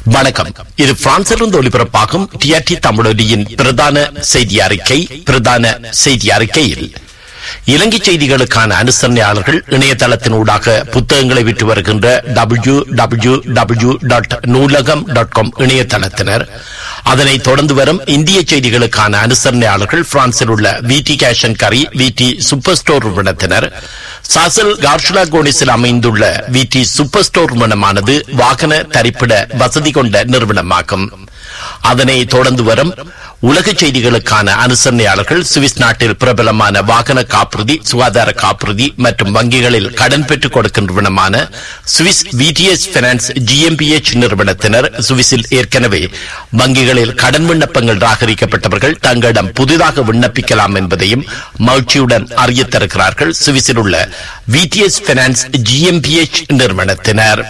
வணக்கம் இது பிரான்சிலிருந்து ஒலிபரப்பாகும் டிஆர்டி தமிழொலியின் பிரதான செய்தி அறிக்கை பிரதான செய்தி அறிக்கையில் இலங்கை செய்திகளுக்கான அனுசரணையாளர்கள் இணையதளத்தினூடாக புத்தகங்களை விற்று வருகின்ற W W W dot Noolagam dot com இணையதளத்தினர் அதனைத் தொடர்ந்து வரும் இந்திய செய்திகளுக்கான அனுசரணையாளர்கள் பிரான்சில் உள்ள விடி கேஷன் கரி விடி சூப்பர் ஸ்டோர் நிறுவனத்தினர் சாசல் கார்ஷுலா கோனிஸில் அமைந்துள்ள விடி சூப்பர் ஸ்டோர் நிறுவனமானது வாகன தரிப்பிட வசதி கொண்ட நிறுவனமாகும் அதனை தொடர்ந்து வரும் உலக செய்திகளுக்கான அனுசரணையாளர்கள் சுவிஸ் நாட்டில் பிரபலமான வாகன காப்புறுதி சுகாதார காப்புறுதி மற்றும் வங்கிகளில் கடன் பெற்றுக் கொடுக்கும் நிறுவனமான சுவிஸ் விடிஎஸ் பினான்ஸ் ஜிஎம்பிஎச் நிறுவனத்தினர் சுவிஸில் ஏற்கனவே வங்கிகளில் கடன் விண்ணப்பங்கள் ராகரிக்கப்பட்டவர்கள் தங்களிடம் புதிதாக விண்ணப்பிக்கலாம் என்பதையும் மகிழ்ச்சியுடன் அறியத் தருகிறார்கள் சுவிஸில் உள்ள விடிஎஸ் பினான்ஸ் ஜிஎம்பிஎச் நிறுவனத்தினர்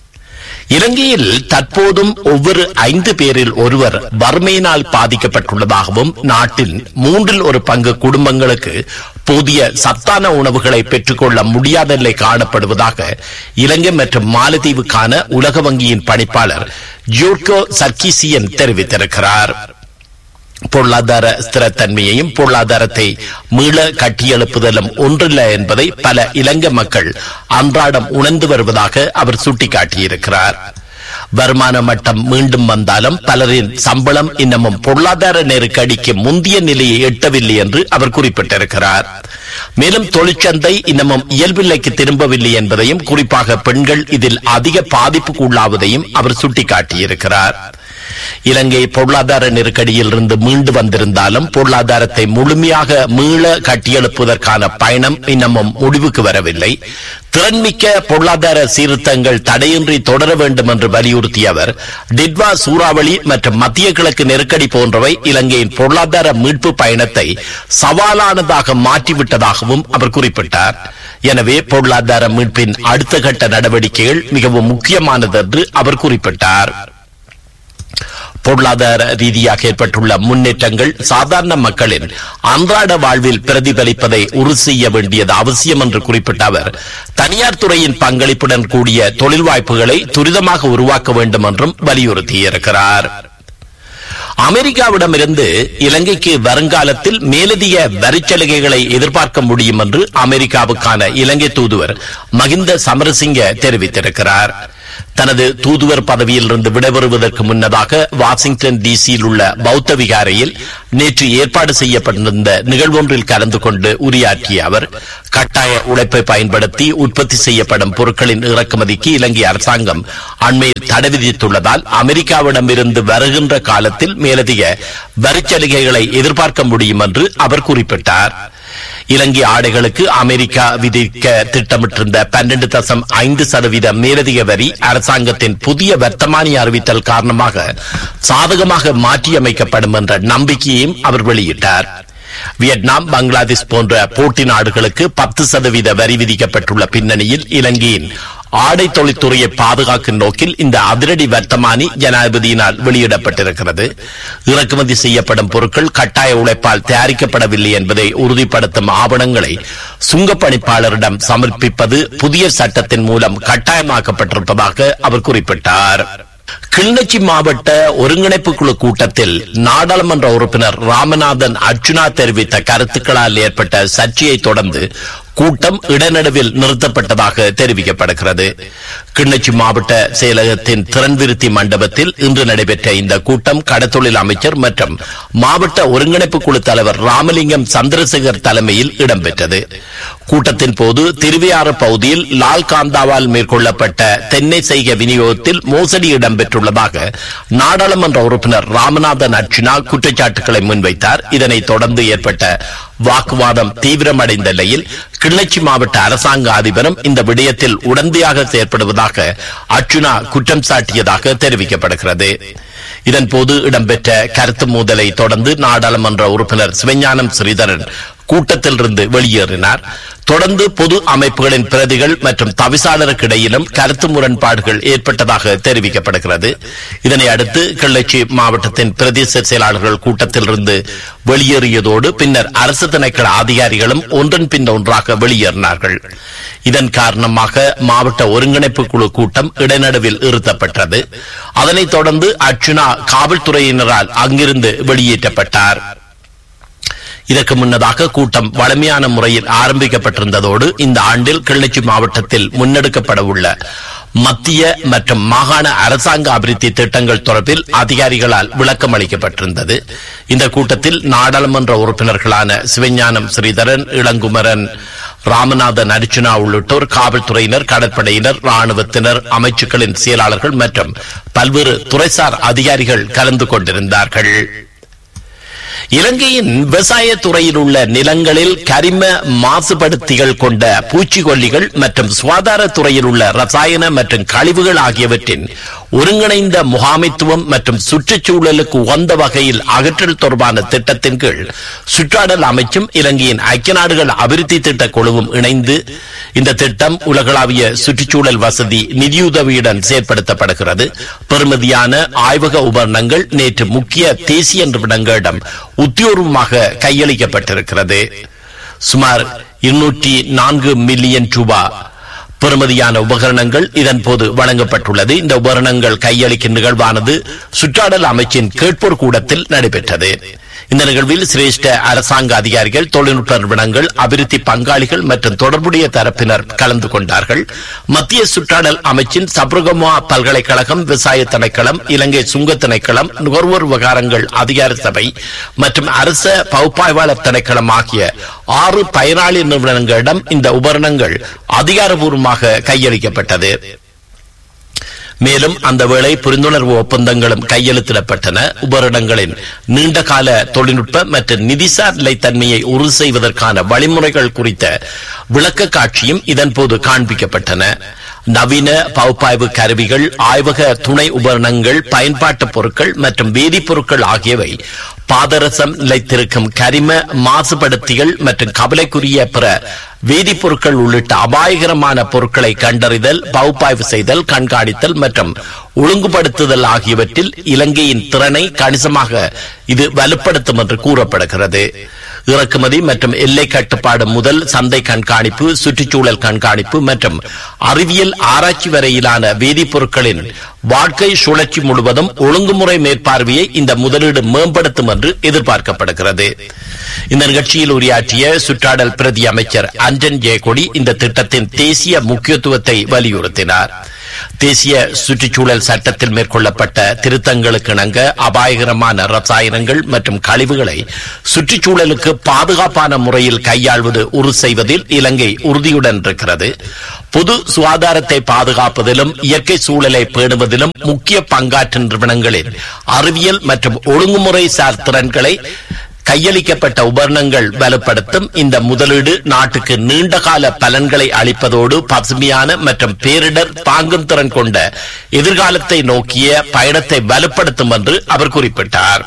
இலங்கையில் தற்போதும் ஒவ்வொரு ஐந்து பேரில் ஒருவர் வறுமையினால் பாதிக்கப்பட்டுள்ளதாகவும் நாட்டில் மூன்றில் ஒரு பங்கு குடும்பங்களுக்கு போதிய சத்தான உணவுகளை பெற்றுக்கொள்ள முடியாத நிலை காணப்படுவதாக இலங்கை மற்றும் மாலத்தீவுக்கான உலக வங்கியின் பணிப்பாளர் ஜோர்கோ சர்கிசியன் தெரிவித்திருக்கிறார் பொருளாதார ஸ்திரத்தன்மையையும் பொருளாதாரத்தை மீள கட்டியெழுப்புதலும் ஒன்றில்ல என்பதை பல இலங்கை மக்கள் அன்றாடம் உணர்ந்து வருவதாக அவர் சுட்டிக்காட்டியிருக்கிறார் வருமான மட்டம் மீண்டும் வந்தாலும் பலரின் சம்பளம் இன்னமும் பொருளாதார நெருக்கடிக்கு முந்தைய நிலையை எட்டவில்லை என்று அவர் குறிப்பிட்டிருக்கிறார் மேலும் தொழிற்சந்தை இன்னமும் இயல்பில்லைக்கு திரும்பவில்லை என்பதையும் குறிப்பாக பெண்கள் இதில் அதிக பாதிப்புக்கு உள்ளாவதையும் அவர் சுட்டிக்காட்டியிருக்கிறார் இலங்கை பொருளாதார நெருக்கடியில் இருந்து மீண்டு வந்திருந்தாலும் பொருளாதாரத்தை முழுமையாக மீள கட்டியெழுப்புவதற்கான பயணம் இன்னமும் முடிவுக்கு வரவில்லை திறன்மிக்க பொருளாதார சீர்திருத்தங்கள் தடையின்றி தொடர வேண்டும் என்று வலியுறுத்திய அவர் டிட்வா சூறாவளி மற்றும் மத்திய கிழக்கு நெருக்கடி போன்றவை இலங்கையின் பொருளாதார மீட்பு பயணத்தை சவாலானதாக மாற்றிவிட்டதாகவும் அவர் குறிப்பிட்டார் எனவே பொருளாதார மீட்பின் அடுத்த கட்ட நடவடிக்கைகள் மிகவும் முக்கியமானது என்று அவர் குறிப்பிட்டார் பொருளாதார ரீதியாக ஏற்பட்டுள்ள முன்னேற்றங்கள் சாதாரண மக்களின் அன்றாட வாழ்வில் பிரதிபலிப்பதை உறுதி செய்ய வேண்டியது அவசியம் என்று குறிப்பிட்ட அவர் தனியார் துறையின் பங்களிப்புடன் கூடிய தொழில் வாய்ப்புகளை துரிதமாக உருவாக்க வேண்டும் என்றும் வலியுறுத்தியிருக்கிறார் அமெரிக்காவிடமிருந்து இலங்கைக்கு வருங்காலத்தில் மேலதிக வரிச்சலுகைகளை எதிர்பார்க்க முடியும் என்று அமெரிக்காவுக்கான இலங்கை தூதுவர் மகிந்த சமரசிங்க தெரிவித்திருக்கிறார் தனது தூதுவர் பதவியில் இருந்து விடைபெறுவதற்கு முன்னதாக வாஷிங்டன் டிசியில் உள்ள பௌத்த விகாரையில் நேற்று ஏற்பாடு செய்யப்பட்டிருந்த நிகழ்வொன்றில் கலந்து கொண்டு உரையாற்றிய அவர் கட்டாய உழைப்பை பயன்படுத்தி உற்பத்தி செய்யப்படும் பொருட்களின் இறக்குமதிக்கு இலங்கை அரசாங்கம் அண்மையில் தடை விதித்துள்ளதால் அமெரிக்காவிடமிருந்து வருகின்ற காலத்தில் மேலதிக வரிச்சலுகைகளை எதிர்பார்க்க முடியும் என்று அவர் குறிப்பிட்டார் இலங்கை ஆடைகளுக்கு அமெரிக்கா விதிக்க திட்டமிட்டிருந்த பன்னெண்டு தசம் ஐந்து சதவீத மேலதிக வரி அரசாங்கத்தின் புதிய வர்த்தமானி அறிவித்தல் காரணமாக சாதகமாக மாற்றியமைக்கப்படும் என்ற நம்பிக்கையையும் அவர் வெளியிட்டார் வியட்நாம் பங்களாதேஷ் போன்ற போட்டி நாடுகளுக்கு பத்து சதவீத வரி விதிக்கப்பட்டுள்ள பின்னணியில் இலங்கையின் ஆடை தொழில்துறையை பாதுகாக்கும் நோக்கில் இந்த அதிரடி வர்த்தமானி ஜனாதிபதியினால் வெளியிடப்பட்டிருக்கிறது இறக்குமதி செய்யப்படும் பொருட்கள் கட்டாய உழைப்பால் தயாரிக்கப்படவில்லை என்பதை உறுதிப்படுத்தும் ஆவணங்களை சுங்கப்பணிப்பாளரிடம் சமர்ப்பிப்பது புதிய சட்டத்தின் மூலம் கட்டாயமாக்கப்பட்டிருப்பதாக அவர் குறிப்பிட்டார் கிளிநொச்சி மாவட்ட ஒருங்கிணைப்பு குழு கூட்டத்தில் நாடாளுமன்ற உறுப்பினர் ராமநாதன் அர்ச்சுனா தெரிவித்த கருத்துக்களால் ஏற்பட்ட சர்ச்சையை தொடர்ந்து கூட்டம் இடநடுவில் நிறுத்தப்பட்டதாக தெரிவிக்கப்படுகிறது கிண்ணச்சி மாவட்ட செயலகத்தின் திறன்விருத்தி மண்டபத்தில் இன்று நடைபெற்ற இந்த கூட்டம் கடத்தொழில் அமைச்சர் மற்றும் மாவட்ட ஒருங்கிணைப்பு குழு தலைவர் ராமலிங்கம் சந்திரசேகர் தலைமையில் இடம்பெற்றது கூட்டத்தின் போது திருவையாறு பகுதியில் லால் காந்தாவால் மேற்கொள்ளப்பட்ட தென்னை செய்க விநியோகத்தில் மோசடி இடம்பெற்றுள்ளதாக நாடாளுமன்ற உறுப்பினர் ராமநாதன் அர்ச்சுனா குற்றச்சாட்டுகளை முன்வைத்தார் இதனைத் தொடர்ந்து ஏற்பட்ட வாக்குவாதம் தீவிரமடைந்த நிலையில் கிள்ளச்சி மாவட்ட அரசாங்க அதிபரும் இந்த விடயத்தில் உடந்தையாக செயற்படுவதாக அர்ச்சுனா குற்றம் சாட்டியதாக தெரிவிக்கப்படுகிறது இதன்போது இடம்பெற்ற கருத்து மோதலை தொடர்ந்து நாடாளுமன்ற உறுப்பினர் சிவஞானம் ஸ்ரீதரன் கூட்டத்திலிருந்து வெளியேறினார் தொடர்ந்து பொது அமைப்புகளின் பிரதிகள் மற்றும் தவிசாளருக்கு இடையிலும் கருத்து முரண்பாடுகள் ஏற்பட்டதாக தெரிவிக்கப்படுகிறது இதனை அடுத்து கிள்ளச்சி மாவட்டத்தின் பிரதேச செயலாளர்கள் கூட்டத்திலிருந்து வெளியேறியதோடு பின்னர் அரசு திணைக்கள அதிகாரிகளும் ஒன்றன் பின் ஒன்றாக வெளியேறினார்கள் இதன் காரணமாக மாவட்ட ஒருங்கிணைப்பு குழு கூட்டம் இடைநடுவில் நிறுத்தப்பட்டது அதனைத் தொடர்ந்து அர்ச்சுனா காவல்துறையினரால் அங்கிருந்து வெளியேற்றப்பட்டார் இதற்கு முன்னதாக கூட்டம் வளமையான முறையில் ஆரம்பிக்கப்பட்டிருந்ததோடு இந்த ஆண்டில் கிள்ளச்சி மாவட்டத்தில் முன்னெடுக்கப்பட உள்ள மத்திய மற்றும் மாகாண அரசாங்க அபிவிருத்தி திட்டங்கள் தொடர்பில் அதிகாரிகளால் விளக்கம் அளிக்கப்பட்டிருந்தது இந்த கூட்டத்தில் நாடாளுமன்ற உறுப்பினர்களான சிவஞானம் ஸ்ரீதரன் இளங்குமரன் ராமநாதன் அர்ச்சுனா உள்ளிட்டோர் காவல்துறையினர் கடற்படையினர் ராணுவத்தினர் அமைச்சுக்களின் செயலாளர்கள் மற்றும் பல்வேறு துறைசார் அதிகாரிகள் கலந்து கொண்டிருந்தார்கள் இலங்கையின் விவசாய துறையில் உள்ள நிலங்களில் கரிம மாசுபடுத்திகள் கொண்ட பூச்சிக்கொல்லிகள் மற்றும் சுகாதார துறையில் உள்ள ரசாயன மற்றும் கழிவுகள் ஆகியவற்றின் ஒருங்கிணைந்த முகாமைத்துவம் மற்றும் சுற்றுச்சூழலுக்கு உகந்த வகையில் அகற்றல் தொடர்பான திட்டத்தின் கீழ் சுற்றாடல் அமைச்சும் இலங்கையின் ஐக்கிய நாடுகள் அபிவிருத்தி திட்ட குழுவும் இணைந்து இந்த திட்டம் உலகளாவிய சுற்றுச்சூழல் வசதி நிதியுதவியுடன் செயற்படுத்தப்படுகிறது பெறுமதியான ஆய்வக உபகரணங்கள் நேற்று முக்கிய தேசிய நிறுவனங்களிடம் உத்தியோகமாக கையளிக்கப்பட்டிருக்கிறது சுமார் இருநூற்றி நான்கு மில்லியன் ரூபாய் பெறுமதியான உபகரணங்கள் இதன் போது வழங்கப்பட்டுள்ளது இந்த உபகரணங்கள் கையளிக்கும் நிகழ்வானது சுற்றாடல் அமைச்சின் கேட்போர் கூடத்தில் நடைபெற்றது இந்த நிகழ்வில் சிரேஷ்ட அரசாங்க அதிகாரிகள் தொழில்நுட்ப நிறுவனங்கள் அபிவிருத்தி பங்காளிகள் மற்றும் தொடர்புடைய தரப்பினர் கலந்து கொண்டார்கள் மத்திய சுற்றாடல் அமைச்சின் சப்ரகமா பல்கலைக்கழகம் விவசாய திணைக்களம் இலங்கை சுங்க திணைக்களம் நுகர்வோர் விவகாரங்கள் அதிகார சபை மற்றும் அரச பகுப்பாய்வாளர் திணைக்களம் ஆகிய ஆறு பயனாளி நிறுவனங்களிடம் இந்த உபகரணங்கள் அதிகாரபூர்வமாக கையளிக்கப்பட்டது மேலும் அந்த வேளை புரிந்துணர்வு ஒப்பந்தங்களும் கையெழுத்திடப்பட்டன உபகரணங்களின் நீண்டகால தொழில்நுட்ப மற்றும் நிதிசார் நிலைத்தன்மையை உறுதி செய்வதற்கான வழிமுறைகள் குறித்த விளக்க காட்சியும் இதன்போது காண்பிக்கப்பட்டன நவீன பகுப்பாய்வு கருவிகள் ஆய்வக துணை உபகரணங்கள் பயன்பாட்டு பொருட்கள் மற்றும் வேதிப்பொருட்கள் ஆகியவை பாதரசம் நிலைத்திருக்கும் கரிம மாசுபடுத்திகள் மற்றும் கவலைக்குரிய பிற வேதிப்பொருட்கள் உள்ளிட்ட அபாயகரமான பொருட்களை கண்டறிதல் பகுப்பாய்வு செய்தல் கண்காணித்தல் மற்றும் ஒழுங்குபடுத்துதல் ஆகியவற்றில் இலங்கையின் திறனை கணிசமாக இது வலுப்படுத்தும் என்று கூறப்படுகிறது இறக்குமதி மற்றும் எல்லை கட்டுப்பாடு முதல் சந்தை கண்காணிப்பு சுற்றுச்சூழல் கண்காணிப்பு மற்றும் அறிவியல் ஆராய்ச்சி வரையிலான வேதிப்பொருட்களின் வாழ்க்கை சுழற்சி முழுவதும் ஒழுங்குமுறை மேற்பார்வையை இந்த முதலீடு மேம்படுத்தும் என்று எதிர்பார்க்கப்படுகிறது இந்த நிகழ்ச்சியில் உரையாற்றிய சுற்றாடல் பிரதி அமைச்சர் அஞ்சன் ஜெயக்கொடி இந்த திட்டத்தின் தேசிய முக்கியத்துவத்தை வலியுறுத்தினார் தேசிய சுற்றுச்சூழல் சட்டத்தில் மேற்கொள்ளப்பட்ட திருத்தங்களுக்கு இணங்க அபாயகரமான ரசாயனங்கள் மற்றும் கழிவுகளை சுற்றுச்சூழலுக்கு பாதுகாப்பான முறையில் கையாள்வது உறுதி செய்வதில் இலங்கை உறுதியுடன் இருக்கிறது பொது சுகாதாரத்தை பாதுகாப்பதிலும் இயற்கை சூழலை பேணுவதிலும் முக்கிய பங்காற்றும் நிறுவனங்களின் அறிவியல் மற்றும் ஒழுங்குமுறை சார் திறன்களை கையளிக்கப்பட்ட உபகரணங்கள் பலப்படுத்தும் இந்த முதலீடு நாட்டுக்கு நீண்டகால பலன்களை அளிப்பதோடு பசுமையான மற்றும் பேரிடர் தாங்கும் திறன் கொண்ட எதிர்காலத்தை நோக்கிய பயணத்தை வலுப்படுத்தும் என்று அவர் குறிப்பிட்டார்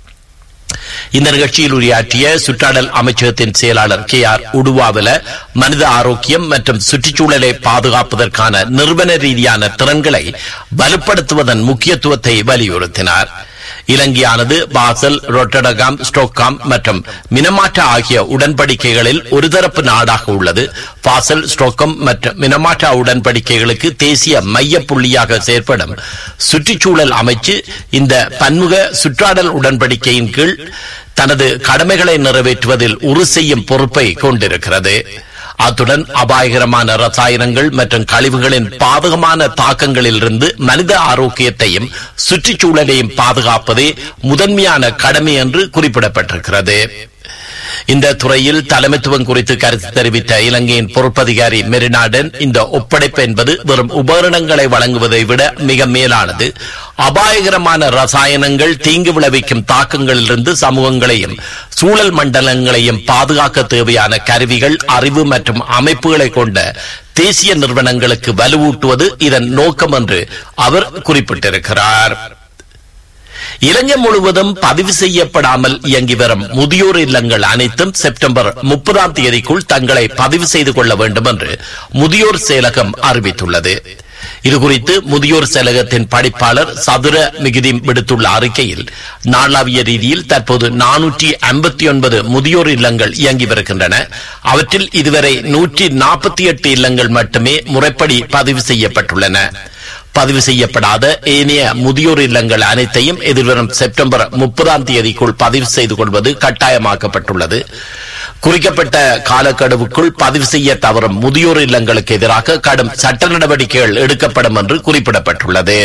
இந்த நிகழ்ச்சியில் உரையாற்றிய சுற்றாடல் அமைச்சகத்தின் செயலாளர் கே ஆர் உடுவாவில மனித ஆரோக்கியம் மற்றும் சுற்றுச்சூழலை பாதுகாப்பதற்கான நிறுவன ரீதியான திறன்களை வலுப்படுத்துவதன் முக்கியத்துவத்தை வலியுறுத்தினார் இலங்கையானது பாசல் ரொட்டடகாம் ஸ்டோக்காம் மற்றும் மினமாட்டா ஆகிய உடன்படிக்கைகளில் ஒருதரப்பு நாடாக உள்ளது பாசல் ஸ்டோக்கம் மற்றும் மினமாட்டா உடன்படிக்கைகளுக்கு தேசிய மைய புள்ளியாக செயற்படும் சுற்றுச்சூழல் அமைச்சு இந்த பன்முக சுற்றாடல் உடன்படிக்கையின் கீழ் தனது கடமைகளை நிறைவேற்றுவதில் உறுதி செய்யும் பொறுப்பை கொண்டிருக்கிறது அத்துடன் அபாயகரமான ரசாயனங்கள் மற்றும் கழிவுகளின் பாதகமான தாக்கங்களிலிருந்து மனித ஆரோக்கியத்தையும் சுற்றுச்சூழலையும் பாதுகாப்பதே முதன்மையான கடமை என்று குறிப்பிடப்பட்டிருக்கிறது இந்த துறையில் தலைமைத்துவம் குறித்து கருத்து தெரிவித்த இலங்கையின் பொறுப்பதிகாரி மெரினாடன் இந்த ஒப்படைப்பு என்பது வெறும் உபகரணங்களை வழங்குவதை விட மிக மேலானது அபாயகரமான ரசாயனங்கள் தீங்கு விளைவிக்கும் தாக்கங்களிலிருந்து சமூகங்களையும் சூழல் மண்டலங்களையும் பாதுகாக்க தேவையான கருவிகள் அறிவு மற்றும் அமைப்புகளை கொண்ட தேசிய நிறுவனங்களுக்கு வலுவூட்டுவது இதன் நோக்கம் என்று அவர் குறிப்பிட்டிருக்கிறார் இலங்கை முழுவதும் பதிவு செய்யப்படாமல் இயங்கி வரும் முதியோர் இல்லங்கள் அனைத்தும் செப்டம்பர் முப்பதாம் தேதிக்குள் தங்களை பதிவு செய்து கொள்ள வேண்டும் என்று முதியோர் செயலகம் அறிவித்துள்ளது இதுகுறித்து முதியோர் செயலகத்தின் படிப்பாளர் சதுர மிகுதி விடுத்துள்ள அறிக்கையில் நாளாவிய ரீதியில் தற்போது நானூற்றி ஐம்பத்தி ஒன்பது முதியோர் இல்லங்கள் இயங்கி வருகின்றன அவற்றில் இதுவரை நூற்றி நாற்பத்தி எட்டு இல்லங்கள் மட்டுமே முறைப்படி பதிவு செய்யப்பட்டுள்ளன பதிவு செய்யப்படாத ஏனைய முதியோர் இல்லங்கள் அனைத்தையும் எதிர்வரும் செப்டம்பர் முப்பதாம் தேதிக்குள் பதிவு செய்து கொள்வது கட்டாயமாக்கப்பட்டுள்ளது குறிக்கப்பட்ட காலக்கெடுவுக்குள் பதிவு செய்ய தவறும் முதியோர் இல்லங்களுக்கு எதிராக கடும் சட்ட நடவடிக்கைகள் எடுக்கப்படும் என்று குறிப்பிடப்பட்டுள்ளது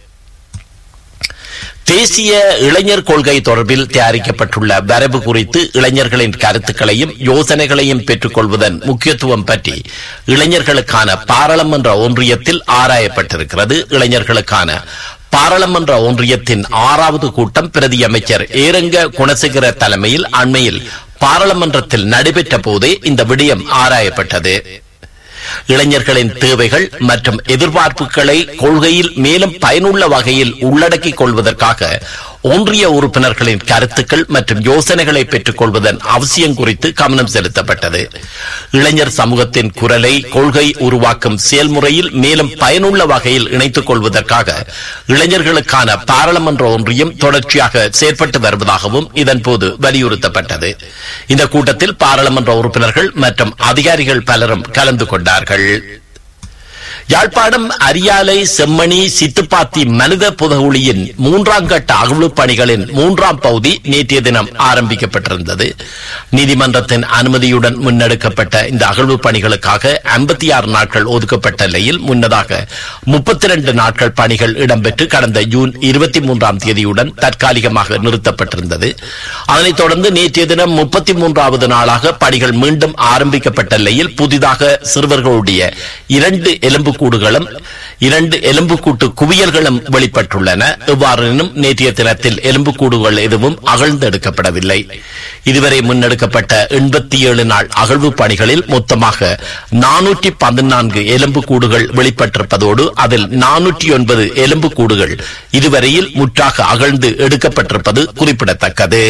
தேசிய இளைஞர் கொள்கை தொடர்பில் தயாரிக்கப்பட்டுள்ள வரைவு குறித்து இளைஞர்களின் கருத்துக்களையும் யோசனைகளையும் பெற்றுக் கொள்வதன் முக்கியத்துவம் பற்றி இளைஞர்களுக்கான பாராளுமன்ற ஒன்றியத்தில் ஆராயப்பட்டிருக்கிறது இளைஞர்களுக்கான பாராளுமன்ற ஒன்றியத்தின் ஆறாவது கூட்டம் பிரதி அமைச்சர் ஏரங்க குணசேகர தலைமையில் அண்மையில் பாராளுமன்றத்தில் நடைபெற்ற போதே இந்த விடயம் ஆராயப்பட்டது இளைஞர்களின் தேவைகள் மற்றும் எதிர்பார்ப்புகளை கொள்கையில் மேலும் பயனுள்ள வகையில் உள்ளடக்கிக் கொள்வதற்காக ஒன்றிய உறுப்பினர்களின் கருத்துக்கள் மற்றும் யோசனைகளை பெற்றுக் கொள்வதன் அவசியம் குறித்து கவனம் செலுத்தப்பட்டது இளைஞர் சமூகத்தின் குரலை கொள்கை உருவாக்கும் செயல்முறையில் மேலும் பயனுள்ள வகையில் இணைத்துக் கொள்வதற்காக இளைஞர்களுக்கான பாராளுமன்ற ஒன்றியம் தொடர்ச்சியாக செயற்பட்டு வருவதாகவும் இதன்போது வலியுறுத்தப்பட்டது இந்த கூட்டத்தில் பாராளுமன்ற உறுப்பினர்கள் மற்றும் அதிகாரிகள் பலரும் கலந்து கொண்டார்கள் யாழ்ப்பாணம் அரியாலை செம்மணி சித்துப்பாத்தி மனித புதகுழியின் மூன்றாம் கட்ட அகழ்வு பணிகளின் மூன்றாம் பகுதி நேற்றைய தினம் ஆரம்பிக்கப்பட்டிருந்தது நீதிமன்றத்தின் அனுமதியுடன் முன்னெடுக்கப்பட்ட இந்த அகழ்வு பணிகளுக்காக ஐம்பத்தி ஆறு நாட்கள் ஒதுக்கப்பட்ட நிலையில் முன்னதாக முப்பத்தி இரண்டு நாட்கள் பணிகள் இடம்பெற்று கடந்த ஜூன் இருபத்தி மூன்றாம் தேதியுடன் தற்காலிகமாக நிறுத்தப்பட்டிருந்தது அதனைத் தொடர்ந்து நேற்றைய தினம் முப்பத்தி மூன்றாவது நாளாக பணிகள் மீண்டும் ஆரம்பிக்கப்பட்ட நிலையில் புதிதாக சிறுவர்களுடைய இரண்டு எலும்பு கூடுகளும் இரண்டு எலும்புக்கூட்டு குவியல்களும் வெளிப்பட்டுள்ளன இவ்வாறினும் நேற்றைய தினத்தில் எலும்புக்கூடுகள் எதுவும் அகழ்ந்தெடுக்கப்படவில்லை இதுவரை முன்னெடுக்கப்பட்ட எண்பத்தி ஏழு நாள் அகழ்வு பணிகளில் மொத்தமாக நானூற்றி பதினான்கு எலும்புக்கூடுகள் வெளிப்பட்டிருப்பதோடு அதில் நானூற்றி ஒன்பது எலும்புக்கூடுகள் இதுவரையில் முற்றாக அகழ்ந்து எடுக்கப்பட்டிருப்பது குறிப்பிடத்தக்கது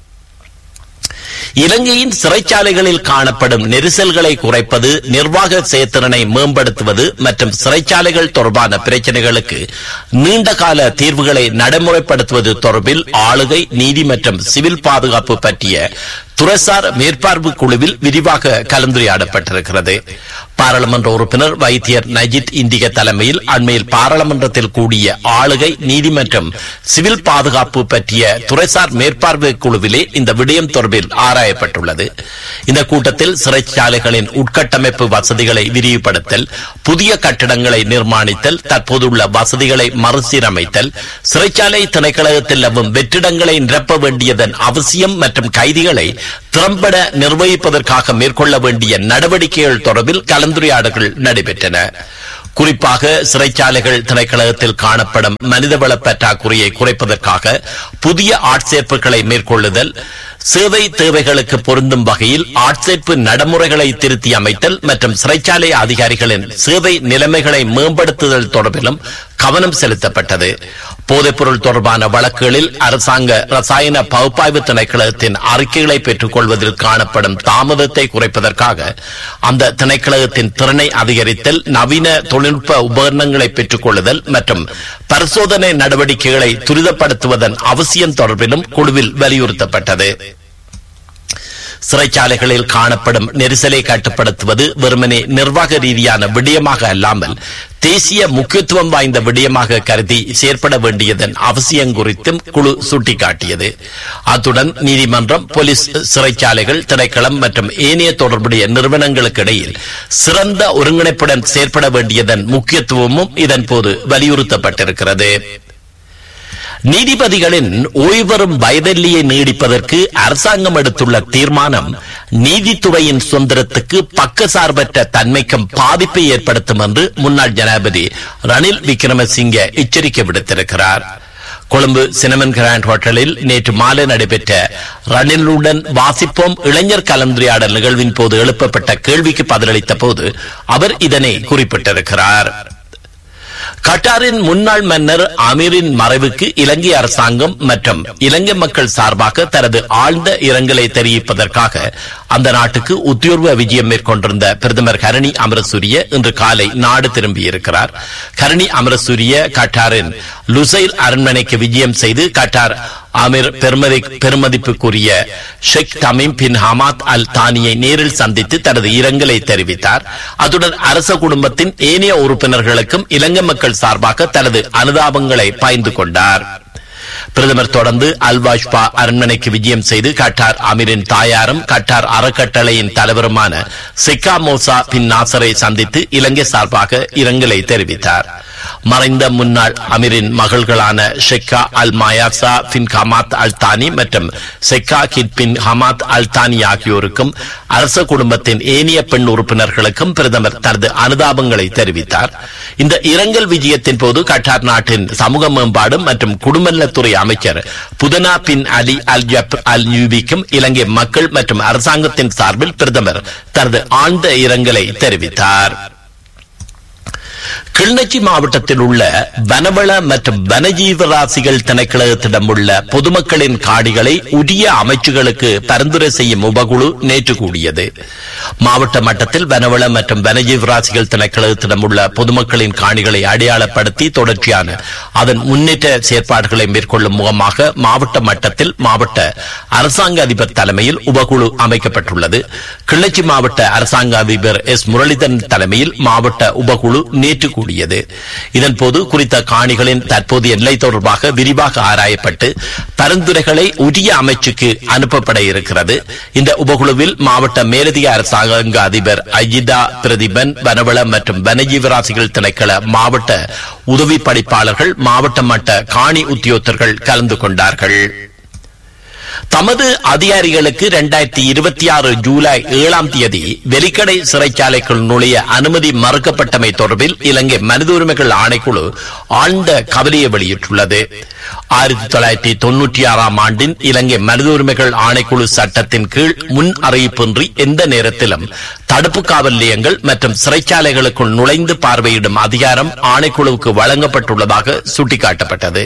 இலங்கையின் சிறைச்சாலைகளில் காணப்படும் நெரிசல்களை குறைப்பது நிர்வாக செயற்திறனை மேம்படுத்துவது மற்றும் சிறைச்சாலைகள் தொடர்பான பிரச்சனைகளுக்கு நீண்டகால தீர்வுகளை நடைமுறைப்படுத்துவது தொடர்பில் ஆளுகை நீதி மற்றும் சிவில் பாதுகாப்பு பற்றிய துறைசார் மேற்பார்வை குழுவில் விரிவாக கலந்துரையாடப்பட்டிருக்கிறது பாராளுமன்ற உறுப்பினர் வைத்தியர் நஜித் இந்திய தலைமையில் அண்மையில் பாராளுமன்றத்தில் கூடிய ஆளுகை நீதி மற்றும் சிவில் பாதுகாப்பு பற்றிய துறைசார் மேற்பார்வை குழுவிலே இந்த விடயம் தொடர்பில் ஆராயப்பட்டுள்ளது இந்த கூட்டத்தில் சிறைச்சாலைகளின் உட்கட்டமைப்பு வசதிகளை விரிவுபடுத்தல் புதிய கட்டிடங்களை நிர்மாணித்தல் தற்போதுள்ள வசதிகளை மறுசீரமைத்தல் சிறைச்சாலை திணைக்களகத்தில் நிலவும் வெற்றிடங்களை நிரப்ப வேண்டியதன் அவசியம் மற்றும் கைதிகளை திறம்பட நிர்வகிப்பதற்காக மேற்கொள்ள வேண்டிய நடவடிக்கைகள் தொடர்பில் கலந்துரையாடல்கள் நடைபெற்றன குறிப்பாக சிறைச்சாலைகள் திணைக்களகத்தில் காணப்படும் மனிதவள பற்றாக்குறையை குறைப்பதற்காக புதிய ஆட்சேர்ப்புகளை மேற்கொள்ளுதல் சேவை தேவைகளுக்கு பொருந்தும் வகையில் ஆட்சேர்ப்பு நடைமுறைகளை திருத்தி அமைத்தல் மற்றும் சிறைச்சாலை அதிகாரிகளின் சேவை நிலைமைகளை மேம்படுத்துதல் தொடர்பிலும் கவனம் செலுத்தப்பட்டது போதைப்பொருள் தொடர்பான வழக்குகளில் அரசாங்க ரசாயன பகுப்பாய்வு திணைக்களத்தின் அறிக்கைகளை பெற்றுக் கொள்வதில் காணப்படும் தாமதத்தை குறைப்பதற்காக அந்த திணைக்களகத்தின் திறனை அதிகரித்தல் நவீன தொழில்நுட்ப உபகரணங்களை பெற்றுக் கொள்ளுதல் மற்றும் பரிசோதனை நடவடிக்கைகளை துரிதப்படுத்துவதன் அவசியம் தொடர்பிலும் குழுவில் வலியுறுத்தப்பட்டது சிறைச்சாலைகளில் காணப்படும் நெரிசலை கட்டுப்படுத்துவது வெறுமனே நிர்வாக ரீதியான விடயமாக அல்லாமல் தேசிய முக்கியத்துவம் வாய்ந்த விடயமாக கருதி செயற்பட வேண்டியதன் அவசியம் குறித்தும் குழு சுட்டிக்காட்டியது அத்துடன் நீதிமன்றம் போலீஸ் சிறைச்சாலைகள் திணைக்களம் மற்றும் ஏனைய தொடர்புடைய நிறுவனங்களுக்கு இடையில் சிறந்த ஒருங்கிணைப்புடன் செயற்பட வேண்டியதன் முக்கியத்துவமும் இதன்போது வலியுறுத்தப்பட்டிருக்கிறது நீதிபதிகளின் ஓய்வரும் வயதெல்லியை நீடிப்பதற்கு அரசாங்கம் எடுத்துள்ள தீர்மானம் நீதித்துறையின் சுதந்திரத்துக்கு பக்கசார்பற்ற தன்மைக்கும் பாதிப்பை ஏற்படுத்தும் என்று முன்னாள் ஜனாதிபதி ரணில் விக்ரமசிங்கே எச்சரிக்கை விடுத்திருக்கிறார் கொழும்பு சினமன் கிராண்ட் ஹோட்டலில் நேற்று மாலை நடைபெற்ற ரணிலுடன் வாசிப்போம் இளைஞர் கலந்துரையாடல் நிகழ்வின் போது எழுப்பப்பட்ட கேள்விக்கு பதிலளித்த போது அவர் இதனை குறிப்பிட்டிருக்கிறார் கட்டாரின் முன்னாள் மன்னர் அமீரின் மறைவுக்கு இலங்கை அரசாங்கம் மற்றும் இலங்கை மக்கள் சார்பாக தனது ஆழ்ந்த இரங்கலை தெரிவிப்பதற்காக அந்த நாட்டுக்கு உத்தியோர்வ விஜயம் மேற்கொண்டிருந்த பிரதமர் கரணி அமரசூரிய இன்று காலை நாடு திரும்பியிருக்கிறார் கரணி அமரசூரிய கட்டாரின் லுசைல் அரண்மனைக்கு விஜயம் செய்து கட்டார் அமீர் பெருமதி பெருமதிப்புக்குரிய ஷேக் தமீம் பின் ஹமாத் அல் தானியை நேரில் சந்தித்து தனது இரங்கலை தெரிவித்தார் அத்துடன் அரச குடும்பத்தின் ஏனைய உறுப்பினர்களுக்கும் இலங்கை மக்கள் சார்பாக தனது அனுதாபங்களை பாய்ந்து கொண்டார் பிரதமர் தொடர்ந்து அல்வாஷ்பா அரண்மனைக்கு விஜயம் செய்து கட்டார் அமீரின் தாயாரும் கட்டார் அறக்கட்டளையின் தலைவருமான சிக்கா மோசா பின் நாசரை சந்தித்து இலங்கை சார்பாக இரங்கலை தெரிவித்தார் மறைந்த முன்னாள் அமீரின் மகள்களான ஷெக்கா அல் மாயாசா பின் ஹமாத் அல் தானி மற்றும் செக்கா கிட் பின் ஹமாத் அல் தானி ஆகியோருக்கும் அரச குடும்பத்தின் ஏனைய பெண் உறுப்பினர்களுக்கும் பிரதமர் தனது அனுதாபங்களை தெரிவித்தார் இந்த இரங்கல் விஜயத்தின் போது கட்டார் நாட்டின் சமூக மேம்பாடு மற்றும் குடும்பநலத்துறை அமைச்சர் புதனா பின் அலி அல் ஜப் அல் யூபிக்கும் இலங்கை மக்கள் மற்றும் அரசாங்கத்தின் சார்பில் பிரதமர் தனது ஆழ்ந்த இரங்கலை தெரிவித்தார் கிளிநொச்சி மாவட்டத்தில் உள்ள வனவள மற்றும் வனஜீவராசிகள் திணைக்களத்திடம் உள்ள பொதுமக்களின் காடிகளை உரிய அமைச்சுகளுக்கு பரிந்துரை செய்யும் உபகுழு நேற்று கூடியது மாவட்ட மட்டத்தில் வனவள மற்றும் வனஜீவராசிகள் திணைக்களத்திடம் உள்ள பொதுமக்களின் காணிகளை அடையாளப்படுத்தி தொடர்ச்சியான அதன் முன்னேற்ற செயற்பாடுகளை மேற்கொள்ளும் முகமாக மாவட்ட மட்டத்தில் மாவட்ட அரசாங்க அதிபர் தலைமையில் உபகுழு அமைக்கப்பட்டுள்ளது கிளிநொச்சி மாவட்ட அரசாங்க அதிபர் எஸ் முரளிதரன் தலைமையில் மாவட்ட உபகுழு நேற்று கூடியது இதன்போது குறித்த காணிகளின் தற்போதைய எல்லை தொடர்பாக விரிவாக ஆராயப்பட்டு பரிந்துரைகளை உரிய அமைச்சுக்கு அனுப்பப்பட இருக்கிறது இந்த உபகுழுவில் மாவட்ட மேலதிக அரசாங்க அதிபர் அஜிதா பிரதிபன் வனவள மற்றும் வனஜீவராசிகள் திணைக்கள மாவட்ட உதவி படிப்பாளர்கள் மாவட்ட மட்ட காணி உத்தியோகத்தர்கள் கலந்து கொண்டார்கள் தமது அதிகாரிகளுக்கு இரண்டாயிரத்தி இருபத்தி ஆறு ஜூலை ஏழாம் தேதி வெலிக்கடை சிறைச்சாலைக்குள் நுழைய அனுமதி மறுக்கப்பட்டமை தொடர்பில் இலங்கை மனித உரிமைகள் ஆணைக்குழு ஆழ்ந்த கவலையை வெளியிட்டுள்ளது ஆயிரத்தி தொள்ளாயிரத்தி தொன்னூற்றி ஆறாம் ஆண்டின் இலங்கை மனித உரிமைகள் ஆணைக்குழு சட்டத்தின் கீழ் முன் அறிவிப்பின்றி எந்த நேரத்திலும் தடுப்பு காவல் நிலையங்கள் மற்றும் சிறைச்சாலைகளுக்குள் நுழைந்து பார்வையிடும் அதிகாரம் ஆணைக்குழுவுக்கு வழங்கப்பட்டுள்ளதாக சுட்டிக்காட்டப்பட்டது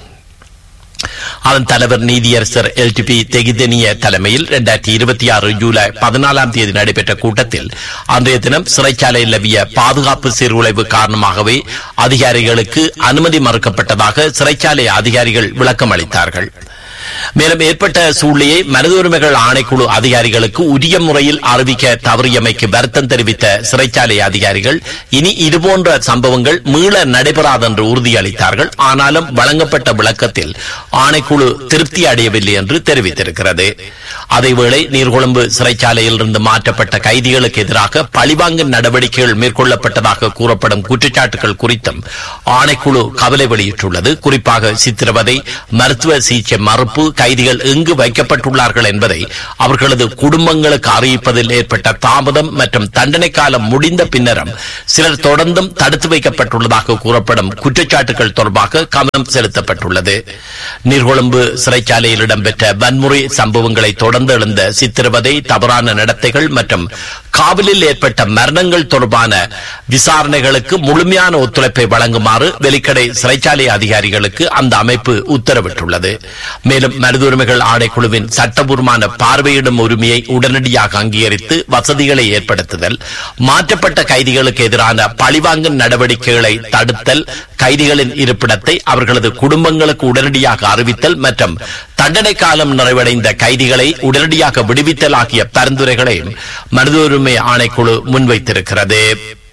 அதன் தலைவர் நீதியரசர் எல்டிபி தெகிதனிய தலைமையில் இரண்டாயிரத்தி இருபத்தி ஆறு ஜூலை பதினாலாம் தேதி நடைபெற்ற கூட்டத்தில் அன்றைய தினம் சிறைச்சாலையில் நிலவிய பாதுகாப்பு சீர்குலைவு காரணமாகவே அதிகாரிகளுக்கு அனுமதி மறுக்கப்பட்டதாக சிறைச்சாலை அதிகாரிகள் விளக்கம் அளித்தார்கள் மேலும் ஏற்பட்ட சூழ்நிலையை மனித உரிமைகள் ஆணைக்குழு அதிகாரிகளுக்கு உரிய முறையில் அறிவிக்க தவறியமைக்கு வருத்தம் தெரிவித்த சிறைச்சாலை அதிகாரிகள் இனி இதுபோன்ற சம்பவங்கள் மீள நடைபெறாது என்று உறுதியளித்தார்கள் ஆனாலும் வழங்கப்பட்ட விளக்கத்தில் ஆணைக்குழு திருப்தி அடையவில்லை என்று தெரிவித்திருக்கிறது அதேவேளை நீர்கொழும்பு சிறைச்சாலையில் இருந்து மாற்றப்பட்ட கைதிகளுக்கு எதிராக பழிவாங்கும் நடவடிக்கைகள் மேற்கொள்ளப்பட்டதாக கூறப்படும் குற்றச்சாட்டுகள் குறித்தும் ஆணைக்குழு கவலை வெளியிட்டுள்ளது குறிப்பாக சித்திரவதை மருத்துவ சிகிச்சை மறுப்பு கைதிகள் எங்கு வைக்கப்பட்டுள்ளார்கள் என்பதை அவர்களது குடும்பங்களுக்கு அறிவிப்பதில் ஏற்பட்ட தாமதம் மற்றும் தண்டனை காலம் முடிந்த பின்னரும் சிலர் தொடர்ந்தும் தடுத்து வைக்கப்பட்டுள்ளதாக கூறப்படும் குற்றச்சாட்டுகள் தொடர்பாக கவனம் செலுத்தப்பட்டுள்ளது நீர்கொழும்பு சிறைச்சாலையில் இடம்பெற்ற வன்முறை சம்பவங்களை தொடர்ந்து எழுந்த சித்திரவதை தவறான நடத்தைகள் மற்றும் காவலில் ஏற்பட்ட மரணங்கள் தொடர்பான விசாரணைகளுக்கு முழுமையான ஒத்துழைப்பை வழங்குமாறு வெலிக்கடை சிறைச்சாலை அதிகாரிகளுக்கு அந்த அமைப்பு உத்தரவிட்டுள்ளது மேலும் மனித உரிமைகள் ஆணைக்குழுவின் சட்டபூர்வமான பார்வையிடும் உரிமையை உடனடியாக அங்கீகரித்து வசதிகளை ஏற்படுத்துதல் மாற்றப்பட்ட கைதிகளுக்கு எதிரான பழிவாங்கும் நடவடிக்கைகளை தடுத்தல் கைதிகளின் இருப்பிடத்தை அவர்களது குடும்பங்களுக்கு உடனடியாக அறிவித்தல் மற்றும் தண்டனை காலம் நிறைவடைந்த கைதிகளை உடனடியாக விடுவித்தல் ஆகிய பரிந்துரைகளையும் மனித உரிமை ஆணைக்குழு முன்வைத்திருக்கிறது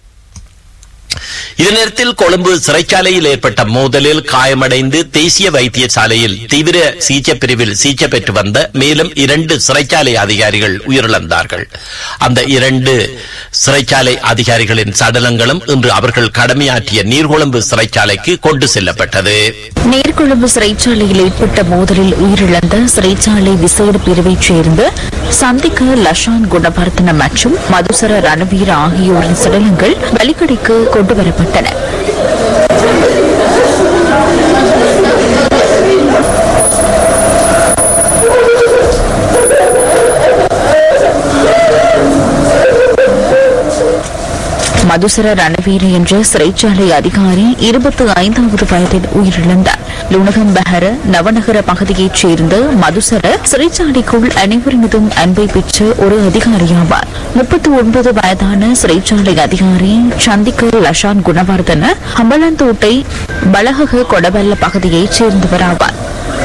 இதே நேரத்தில் கொழும்பு சிறைச்சாலையில் ஏற்பட்ட மோதலில் காயமடைந்து தேசிய வைத்தியசாலையில் தீவிர சிகிச்சை பிரிவில் சிகிச்சை பெற்று வந்த மேலும் இரண்டு சிறைச்சாலை அதிகாரிகள் உயிரிழந்தார்கள் அந்த இரண்டு சிறைச்சாலை அதிகாரிகளின் சடலங்களும் இன்று அவர்கள் கடமையாற்றிய நீர்கொழும்பு சிறைச்சாலைக்கு கொண்டு செல்லப்பட்டது நீர்கொழும்பு சிறைச்சாலையில் ஏற்பட்ட மோதலில் உயிரிழந்த சிறைச்சாலை விசேட பிரிவைச் சேர்ந்த சந்திக்க லஷான் குணவர்த்தன மற்றும் மதுசர ரணவீர ஆகியோரின் சடலங்கள் வலிக்கடைக்கு கொண்டுவரப்பட்டன மதுசர ரணவீர என்ற சிறைச்சாலை அதிகாரி இருபத்தி ஐந்தாவது வயதில் உயிரிழந்தார் லுணகம்பஹர நவநகர பகுதியைச் சேர்ந்த மதுசர சிறைச்சாலைக்குள் அனைவரினதும் அன்பை பெற்ற ஒரு அதிகாரியாவார் முப்பத்தி ஒன்பது வயதான சிறைச்சாலை அதிகாரி சந்திக்க லஷான் குணவர்தன ஹம்பலந்தோட்டை பலகக கொடவல்ல பகுதியைச் சேர்ந்தவராவார்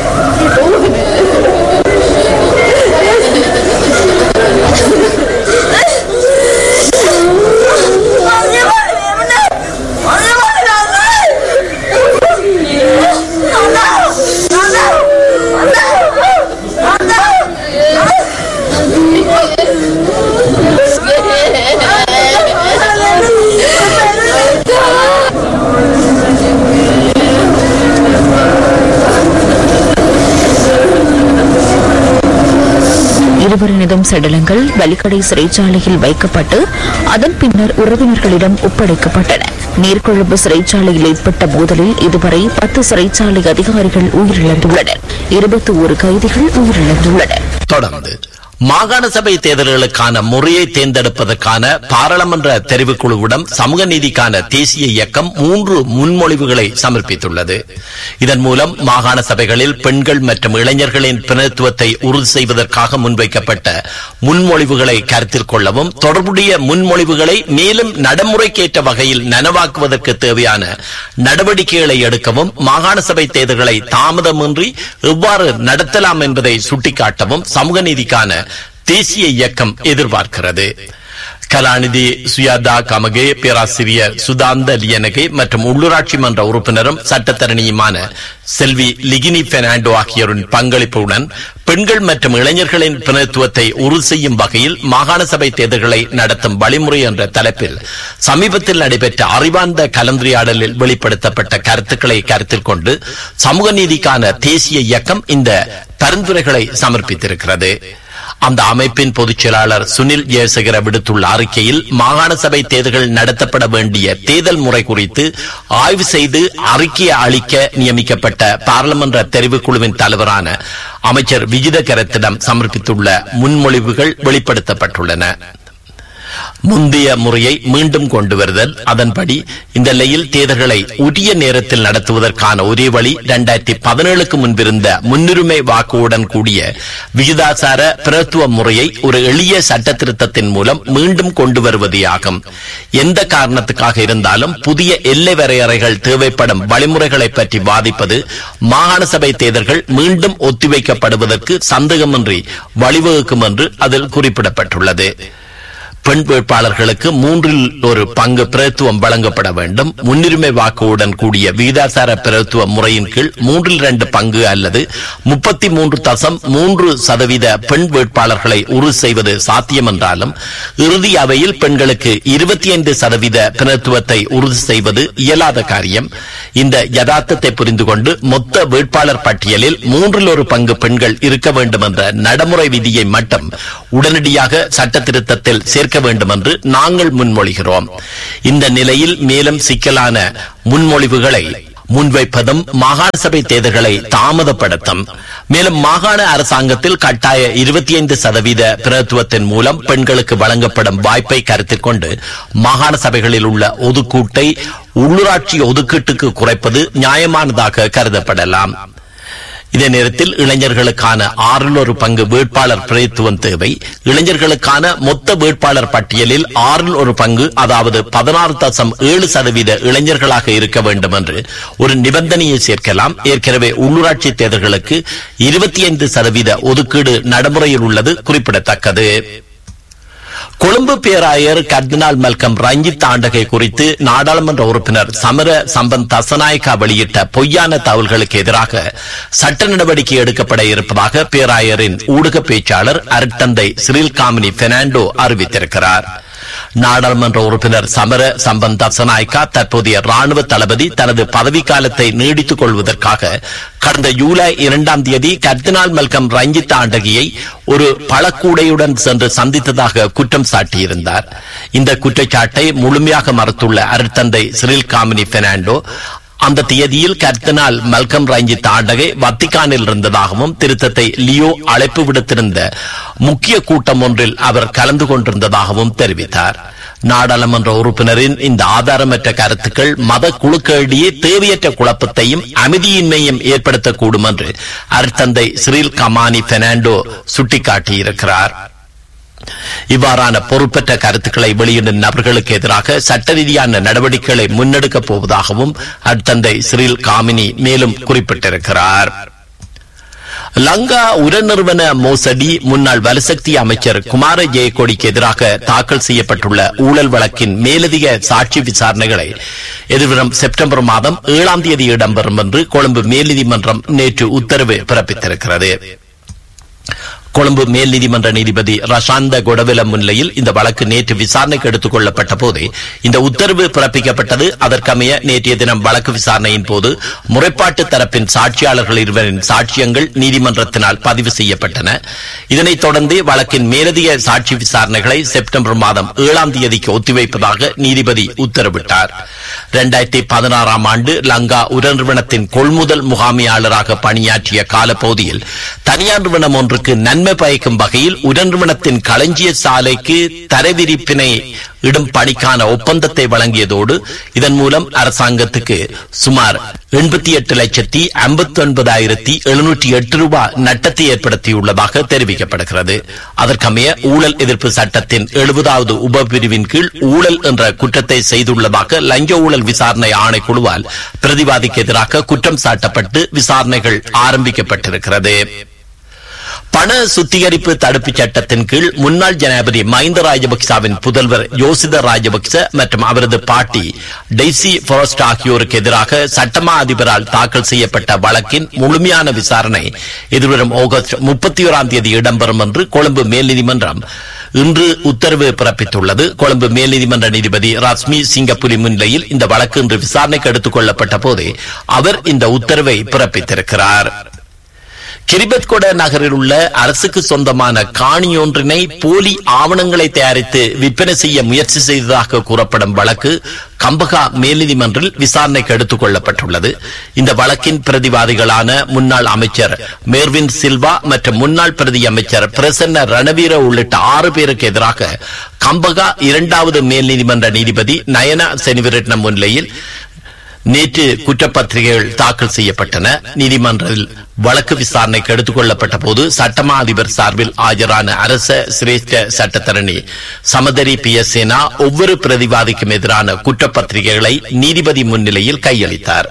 இருவரினதும் சடலங்கள் வலிக்கடை சிறைச்சாலையில் வைக்கப்பட்டு அதன் பின்னர் உறவினர்களிடம் ஒப்படைக்கப்பட்டன நீர்கொழும்பு சிறைச்சாலையில் ஏற்பட்ட மோதலில் இதுவரை பத்து சிறைச்சாலை அதிகாரிகள் உயிரிழந்துள்ளனர் இருபத்தி ஒரு கைதிகள் உயிரிழந்துள்ளனர் தொடர்ந்து மாகாண சபை தேர்தல்களுக்கான முறையை தேர்ந்தெடுப்பதற்கான பாராளுமன்ற தெரிவுக்குழுவிடம் சமூக நீதிக்கான தேசிய இயக்கம் மூன்று முன்மொழிவுகளை சமர்ப்பித்துள்ளது இதன் மூலம் மாகாண சபைகளில் பெண்கள் மற்றும் இளைஞர்களின் பிரதித்துவத்தை உறுதி செய்வதற்காக முன்வைக்கப்பட்ட முன்மொழிவுகளை கருத்தில் கொள்ளவும் தொடர்புடைய முன்மொழிவுகளை மேலும் நடைமுறைக்கேற்ற வகையில் நனவாக்குவதற்கு தேவையான நடவடிக்கைகளை எடுக்கவும் மாகாண சபை தேர்தல்களை தாமதமின்றி எவ்வாறு நடத்தலாம் என்பதை சுட்டிக்காட்டவும் சமூக நீதிக்கான தேசிய இயக்கம் எதிர்பார்க்கிறது கலாநிதி சுயாதா கமகே பேராசிரியர் சுதாந்த லியனகே மற்றும் உள்ளூராட்சி மன்ற உறுப்பினரும் சட்டத்தரணியுமான செல்வி லிகினி பெர்னாண்டோ ஆகியோரின் பங்களிப்புடன் பெண்கள் மற்றும் இளைஞர்களின் பிரதித்துவத்தை உறுதி செய்யும் வகையில் மாகாண சபை தேர்தல்களை நடத்தும் வழிமுறை என்ற தலைப்பில் சமீபத்தில் நடைபெற்ற அறிவார்ந்த கலந்துரையாடலில் வெளிப்படுத்தப்பட்ட கருத்துக்களை கருத்தில் கொண்டு சமூக நீதிக்கான தேசிய இயக்கம் இந்த பரிந்துரைகளை சமர்ப்பித்திருக்கிறது அந்த அமைப்பின் பொதுச் செயலாளர் சுனில் ஜெயசேகர விடுத்துள்ள அறிக்கையில் மாகாண சபை தேர்தல்கள் நடத்தப்பட வேண்டிய தேர்தல் முறை குறித்து ஆய்வு செய்து அறிக்கை அளிக்க நியமிக்கப்பட்ட பாராளுமன்ற தெரிவுக்குழுவின் தலைவரான அமைச்சர் விஜித கரத்திடம் சமர்ப்பித்துள்ள முன்மொழிவுகள் வெளிப்படுத்தப்பட்டுள்ளன முந்தைய முறையை மீண்டும் கொண்டு வருதல் அதன்படி இந்த நிலையில் தேர்தல்களை உரிய நேரத்தில் நடத்துவதற்கான ஒரே வழி இரண்டாயிரத்தி பதினேழுக்கு முன்பிருந்த முன்னுரிமை வாக்குடன் கூடிய விகிதாசார பிரத்துவ முறையை ஒரு எளிய சட்ட திருத்தத்தின் மூலம் மீண்டும் கொண்டு வருவதேயாகும் எந்த காரணத்துக்காக இருந்தாலும் புதிய எல்லை வரையறைகள் தேவைப்படும் வழிமுறைகளை பற்றி வாதிப்பது மாகாண சபை தேர்தல்கள் மீண்டும் ஒத்திவைக்கப்படுவதற்கு சந்தேகமின்றி வழிவகுக்கும் என்று அதில் குறிப்பிடப்பட்டுள்ளது பெண் வேட்பாளர்களுக்கு மூன்றில் ஒரு பங்கு பிரதித்துவம் வழங்கப்பட வேண்டும் முன்னுரிமை வாக்குடன் கூடிய விகிதாசார பிரதித்துவ முறையின் கீழ் மூன்றில் இரண்டு பங்கு அல்லது முப்பத்தி மூன்று தசம் மூன்று சதவீத பெண் வேட்பாளர்களை உறுதி செய்வது சாத்தியம் என்றாலும் இறுதி அவையில் பெண்களுக்கு இருபத்தி ஐந்து சதவீத பிரதித்துவத்தை உறுதி செய்வது இயலாத காரியம் இந்த யதார்த்தத்தை புரிந்து கொண்டு மொத்த வேட்பாளர் பட்டியலில் மூன்றில் ஒரு பங்கு பெண்கள் இருக்க வேண்டும் என்ற நடைமுறை விதியை மட்டும் உடனடியாக சட்ட திருத்தத்தில் சேர்க்க வேண்டும் என்று நாங்கள் முன்மொழிகிறோம் இந்த நிலையில் மேலும் சிக்கலான முன்மொழிவுகளை முன்வைப்பதும் மாகாண சபை தேர்தல்களை தாமதப்படுத்தும் மேலும் மாகாண அரசாங்கத்தில் கட்டாய இருபத்தி ஐந்து சதவீத பிரதித்துவத்தின் மூலம் பெண்களுக்கு வழங்கப்படும் வாய்ப்பை கருத்தில் கொண்டு மாகாண சபைகளில் உள்ள ஒதுக்கூட்டை உள்ளூராட்சி ஒதுக்கீட்டுக்கு குறைப்பது நியாயமானதாக கருதப்படலாம் இதே நேரத்தில் இளைஞர்களுக்கான ஆறில் ஒரு பங்கு வேட்பாளர் பிரதித்துவம் தேவை இளைஞர்களுக்கான மொத்த வேட்பாளர் பட்டியலில் ஆறில் ஒரு பங்கு அதாவது பதினாறு தசம் ஏழு சதவீத இளைஞர்களாக இருக்க வேண்டும் என்று ஒரு நிபந்தனையை சேர்க்கலாம் ஏற்கனவே உள்ளூராட்சி தேர்தல்களுக்கு இருபத்தி ஐந்து சதவீத ஒதுக்கீடு நடைமுறையில் உள்ளது குறிப்பிடத்தக்கது கொழும்பு பேராயர் கர்தினால் மல்கம் ரஞ்சித் ஆண்டகை குறித்து நாடாளுமன்ற உறுப்பினர் சமர சம்பந்த் தசநாயக்கா வெளியிட்ட பொய்யான தகவல்களுக்கு எதிராக சட்ட நடவடிக்கை எடுக்கப்பட இருப்பதாக பேராயரின் ஊடக பேச்சாளர் அருட்தந்தை சிறில் காமினி பெர்னாண்டோ அறிவித்திருக்கிறார் நாடாளுமன்ற உறுப்பினர் சமர சம்பந்த் தசநாயக்கா தற்போதைய ராணுவ தளபதி தனது பதவிக்காலத்தை நீடித்துக் கொள்வதற்காக கடந்த ஜூலை இரண்டாம் தேதி கர்தினால் மல்கம் ரஞ்சித் ஆண்டகியை ஒரு பழக்கூடையுடன் சென்று சந்தித்ததாக குற்றம் சாட்டியிருந்தார் இந்த குற்றச்சாட்டை முழுமையாக மறுத்துள்ள அருட்தந்தை சிறில் காமினி பெர்னாண்டோ அந்த தேதியில் கர்த்தனால் மல்கம் ரஞ்சித் ஆண்டகை வத்திக்கானில் இருந்ததாகவும் திருத்தத்தை லியோ அழைப்பு விடுத்திருந்த முக்கிய கூட்டம் ஒன்றில் அவர் கலந்து கொண்டிருந்ததாகவும் தெரிவித்தார் நாடாளுமன்ற உறுப்பினரின் இந்த ஆதாரமற்ற கருத்துக்கள் மத குழுக்களிடையே தேவையற்ற குழப்பத்தையும் அமைதியின்மையும் ஏற்படுத்தக்கூடும் என்று அருத்தந்தை சிறில் கமானி பெர்னாண்டோ சுட்டிக்காட்டியிருக்கிறார் இவ்வாறான பொறுப்பற்ற கருத்துக்களை வெளியிடும் நபர்களுக்கு எதிராக சட்ட ரீதியான நடவடிக்கைகளை முன்னெடுக்கப் போவதாகவும் அத்தந்தை சிறில் காமினி மேலும் குறிப்பிட்டிருக்கிறார் லங்கா உரநிறுவன மோசடி முன்னாள் வலுசக்தி அமைச்சர் குமார ஜெயக்கொடிக்கு எதிராக தாக்கல் செய்யப்பட்டுள்ள ஊழல் வழக்கின் மேலதிக சாட்சி விசாரணைகளை எதிர்வரும் செப்டம்பர் மாதம் ஏழாம் தேதி இடம்பெறும் என்று கொழும்பு மேல்நீதிமன்றம் நேற்று உத்தரவு பிறப்பித்திருக்கிறது கொழும்பு மேல் நீதிமன்ற நீதிபதி ரஷாந்த கொடவில முன்னிலையில் இந்த வழக்கு நேற்று விசாரணைக்கு எடுத்துக் கொள்ளப்பட்ட போது இந்த உத்தரவு பிறப்பிக்கப்பட்டது அதற்கமைய நேற்றைய தினம் வழக்கு விசாரணையின் போது முறைப்பாட்டு தரப்பின் சாட்சியாளர்கள் இருவரின் சாட்சியங்கள் நீதிமன்றத்தினால் பதிவு செய்யப்பட்டன இதனைத் தொடர்ந்து வழக்கின் மேலதிக சாட்சி விசாரணைகளை செப்டம்பர் மாதம் ஏழாம் தேதிக்கு ஒத்திவைப்பதாக நீதிபதி உத்தரவிட்டார் இரண்டாயிரத்தி பதினாறாம் ஆண்டு லங்கா உரநிறுவனத்தின் கொள்முதல் முகாமையாளராக பணியாற்றிய காலப்பகுதியில் தனியார் நிறுவனம் ஒன்றுக்கு நன்மை பயக்கும் வகையில் உரநிறுவனத்தின் களஞ்சிய சாலைக்கு தரவிரிப்பினை இடும் பணிக்கான ஒப்பந்தத்தை வழங்கியதோடு இதன் மூலம் அரசாங்கத்துக்கு சுமார் எண்பத்தி எட்டு லட்சத்தி ஐம்பத்தி ஒன்பதாயிரத்தி எழுநூற்றி எட்டு ரூபாய் நட்டத்தை ஏற்படுத்தியுள்ளதாக தெரிவிக்கப்படுகிறது அதற்கமைய ஊழல் எதிர்ப்பு சட்டத்தின் எழுபதாவது உபபிரிவின் கீழ் ஊழல் என்ற குற்றத்தை செய்துள்ளதாக லஞ்ச ஊழல் விசாரணை ஆணைக்குழுவால் பிரதிவாதிக்கு எதிராக குற்றம் சாட்டப்பட்டு விசாரணைகள் ஆரம்பிக்கப்பட்டிருக்கிறது பண சுத்திகரிப்பு தடுப்புச் சட்டத்தின் கீழ் முன்னாள் ஜனாதிபதி மஹிந்த ராஜபக்சவின் புதல்வர் யோசித ராஜபக்ச மற்றும் அவரது பாட்டி டெய்சி ஃபாரஸ்ட் ஆகியோருக்கு எதிராக சட்டமா அதிபரால் தாக்கல் செய்யப்பட்ட வழக்கின் முழுமையான விசாரணை எதிர்வரும் ஆகஸ்ட் முப்பத்தி ஓராம் தேதி இடம்பெறும் என்று கொழும்பு மேல் நீதிமன்றம் இன்று உத்தரவு பிறப்பித்துள்ளது கொழும்பு மேல் நீதிமன்ற நீதிபதி ரஸ்மி சிங்கப்புலி முன்னிலையில் இந்த வழக்கு இன்று விசாரணைக்கு எடுத்துக் கொள்ளப்பட்ட போது அவர் இந்த உத்தரவை பிறப்பித்திருக்கிறார் கிரிபத்கொட நகரில் உள்ள அரசுக்கு சொந்தமான காணியொன்றினை போலி ஆவணங்களை தயாரித்து விற்பனை செய்ய முயற்சி செய்ததாக கூறப்படும் வழக்கு கம்பகா மேல்நீதிமன்றில் விசாரணைக்கு எடுத்துக் கொள்ளப்பட்டுள்ளது இந்த வழக்கின் பிரதிவாதிகளான முன்னாள் அமைச்சர் மேர்வின் சில்வா மற்றும் முன்னாள் பிரதி அமைச்சர் பிரசன்ன ரணவீர உள்ளிட்ட ஆறு பேருக்கு எதிராக கம்பகா இரண்டாவது மேல் நீதிமன்ற நீதிபதி நயனா செனிவிரட்னம் முன்னிலையில் நேற்று குற்றப்பத்திரிகைகள் தாக்கல் செய்யப்பட்டன நீதிமன்றத்தில் வழக்கு விசாரணைக்கு எடுத்துக் கொள்ளப்பட்ட போது சட்டமா அதிபர் சார்பில் ஆஜரான அரச சிரேஷ்ட சட்டத்தரணி சமதரி பி எஸ் சேனா ஒவ்வொரு பிரதிவாதிக்கும் எதிரான குற்றப்பத்திரிகைகளை நீதிபதி முன்னிலையில் கையளித்தார்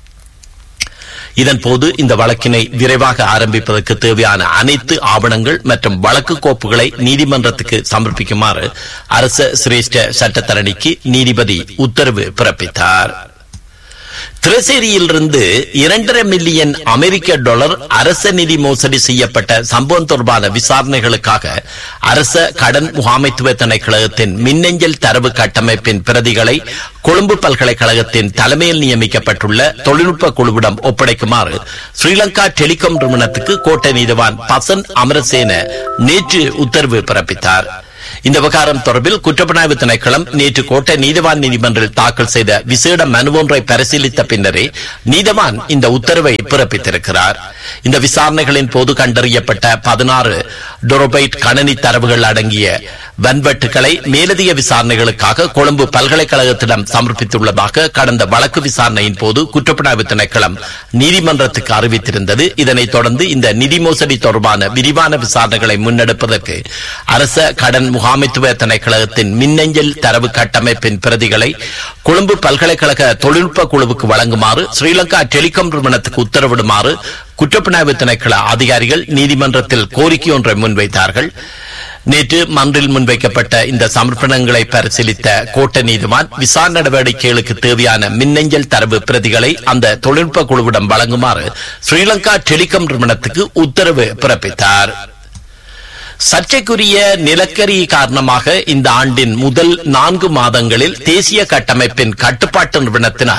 இதன்போது இந்த வழக்கினை விரைவாக ஆரம்பிப்பதற்கு தேவையான அனைத்து ஆவணங்கள் மற்றும் வழக்கு கோப்புகளை நீதிமன்றத்துக்கு சமர்ப்பிக்குமாறு அரச சிரேஷ்ட சட்டத்தரணிக்கு நீதிபதி உத்தரவு பிறப்பித்தார் திரசேரியிலிருந்து இரண்டரை மில்லியன் அமெரிக்க டாலர் அரச நிதி மோசடி செய்யப்பட்ட சம்பவம் தொடர்பான விசாரணைகளுக்காக அரச கடன் முகாமைத்துவ திணைக்களகத்தின் மின்னஞ்சல் தரவு கட்டமைப்பின் பிரதிகளை கொழும்பு பல்கலைக்கழகத்தின் தலைமையில் நியமிக்கப்பட்டுள்ள தொழில்நுட்ப குழுவிடம் ஒப்படைக்குமாறு ஸ்ரீலங்கா டெலிகாம் நிறுவனத்துக்கு கோட்டை நீதிவான் பசன் அமரசேன நேற்று உத்தரவு பிறப்பித்தார் இந்த விவகாரம் தொடர்பில் குற்றப்புலனாய்வு திணைக்களம் நேற்று கோட்டை நீதிவான் நீதிமன்றில் தாக்கல் செய்த விசேட மனு ஒன்றை பரிசீலித்த பின்னரே நீதிவான் இந்த உத்தரவை பிறப்பித்திருக்கிறார் இந்த விசாரணைகளின் போது கண்டறியப்பட்ட பதினாறு டொரோபைட் கணனி தரவுகள் அடங்கிய வன்வெட்டுகளை மேலதிக விசாரணைகளுக்காக கொழும்பு பல்கலைக்கழகத்திடம் சமர்ப்பித்துள்ளதாக கடந்த வழக்கு விசாரணையின் போது குற்றப்புலனாய்வு திணைக்களம் நீதிமன்றத்துக்கு அறிவித்திருந்தது இதனைத் தொடர்ந்து இந்த நிதி மோசடி தொடர்பான விரிவான விசாரணைகளை முன்னெடுப்பதற்கு அரச கடன் முகாமைத்துவ திணைக்களகத்தின் மின்னஞ்சல் தரவு கட்டமைப்பின் பிரதிகளை கொழும்பு பல்கலைக்கழக தொழில்நுட்ப குழுவுக்கு வழங்குமாறு ஸ்ரீலங்கா டெலிகாம் நிறுவனத்துக்கு உத்தரவிடுமாறு குற்றப்புலனாய்வு திணைக்கள அதிகாரிகள் நீதிமன்றத்தில் கோரிக்கை ஒன்றை முன்வைத்தார்கள் நேற்று மன்றில் முன்வைக்கப்பட்ட இந்த சமர்ப்பணங்களை பரிசீலித்த கோட்ட நீதிவான் விசாரணை நடவடிக்கைகளுக்கு தேவையான மின்னஞ்சல் தரவு பிரதிகளை அந்த தொழில்நுட்ப குழுவிடம் வழங்குமாறு ஸ்ரீலங்கா டெலிகாம் நிறுவனத்துக்கு உத்தரவு பிறப்பித்தார் சர்ச்சைக்குரிய நிலக்கரி காரணமாக இந்த ஆண்டின் முதல் நான்கு மாதங்களில் தேசிய கட்டமைப்பின் கட்டுப்பாட்டு நிறுவனத்தினால்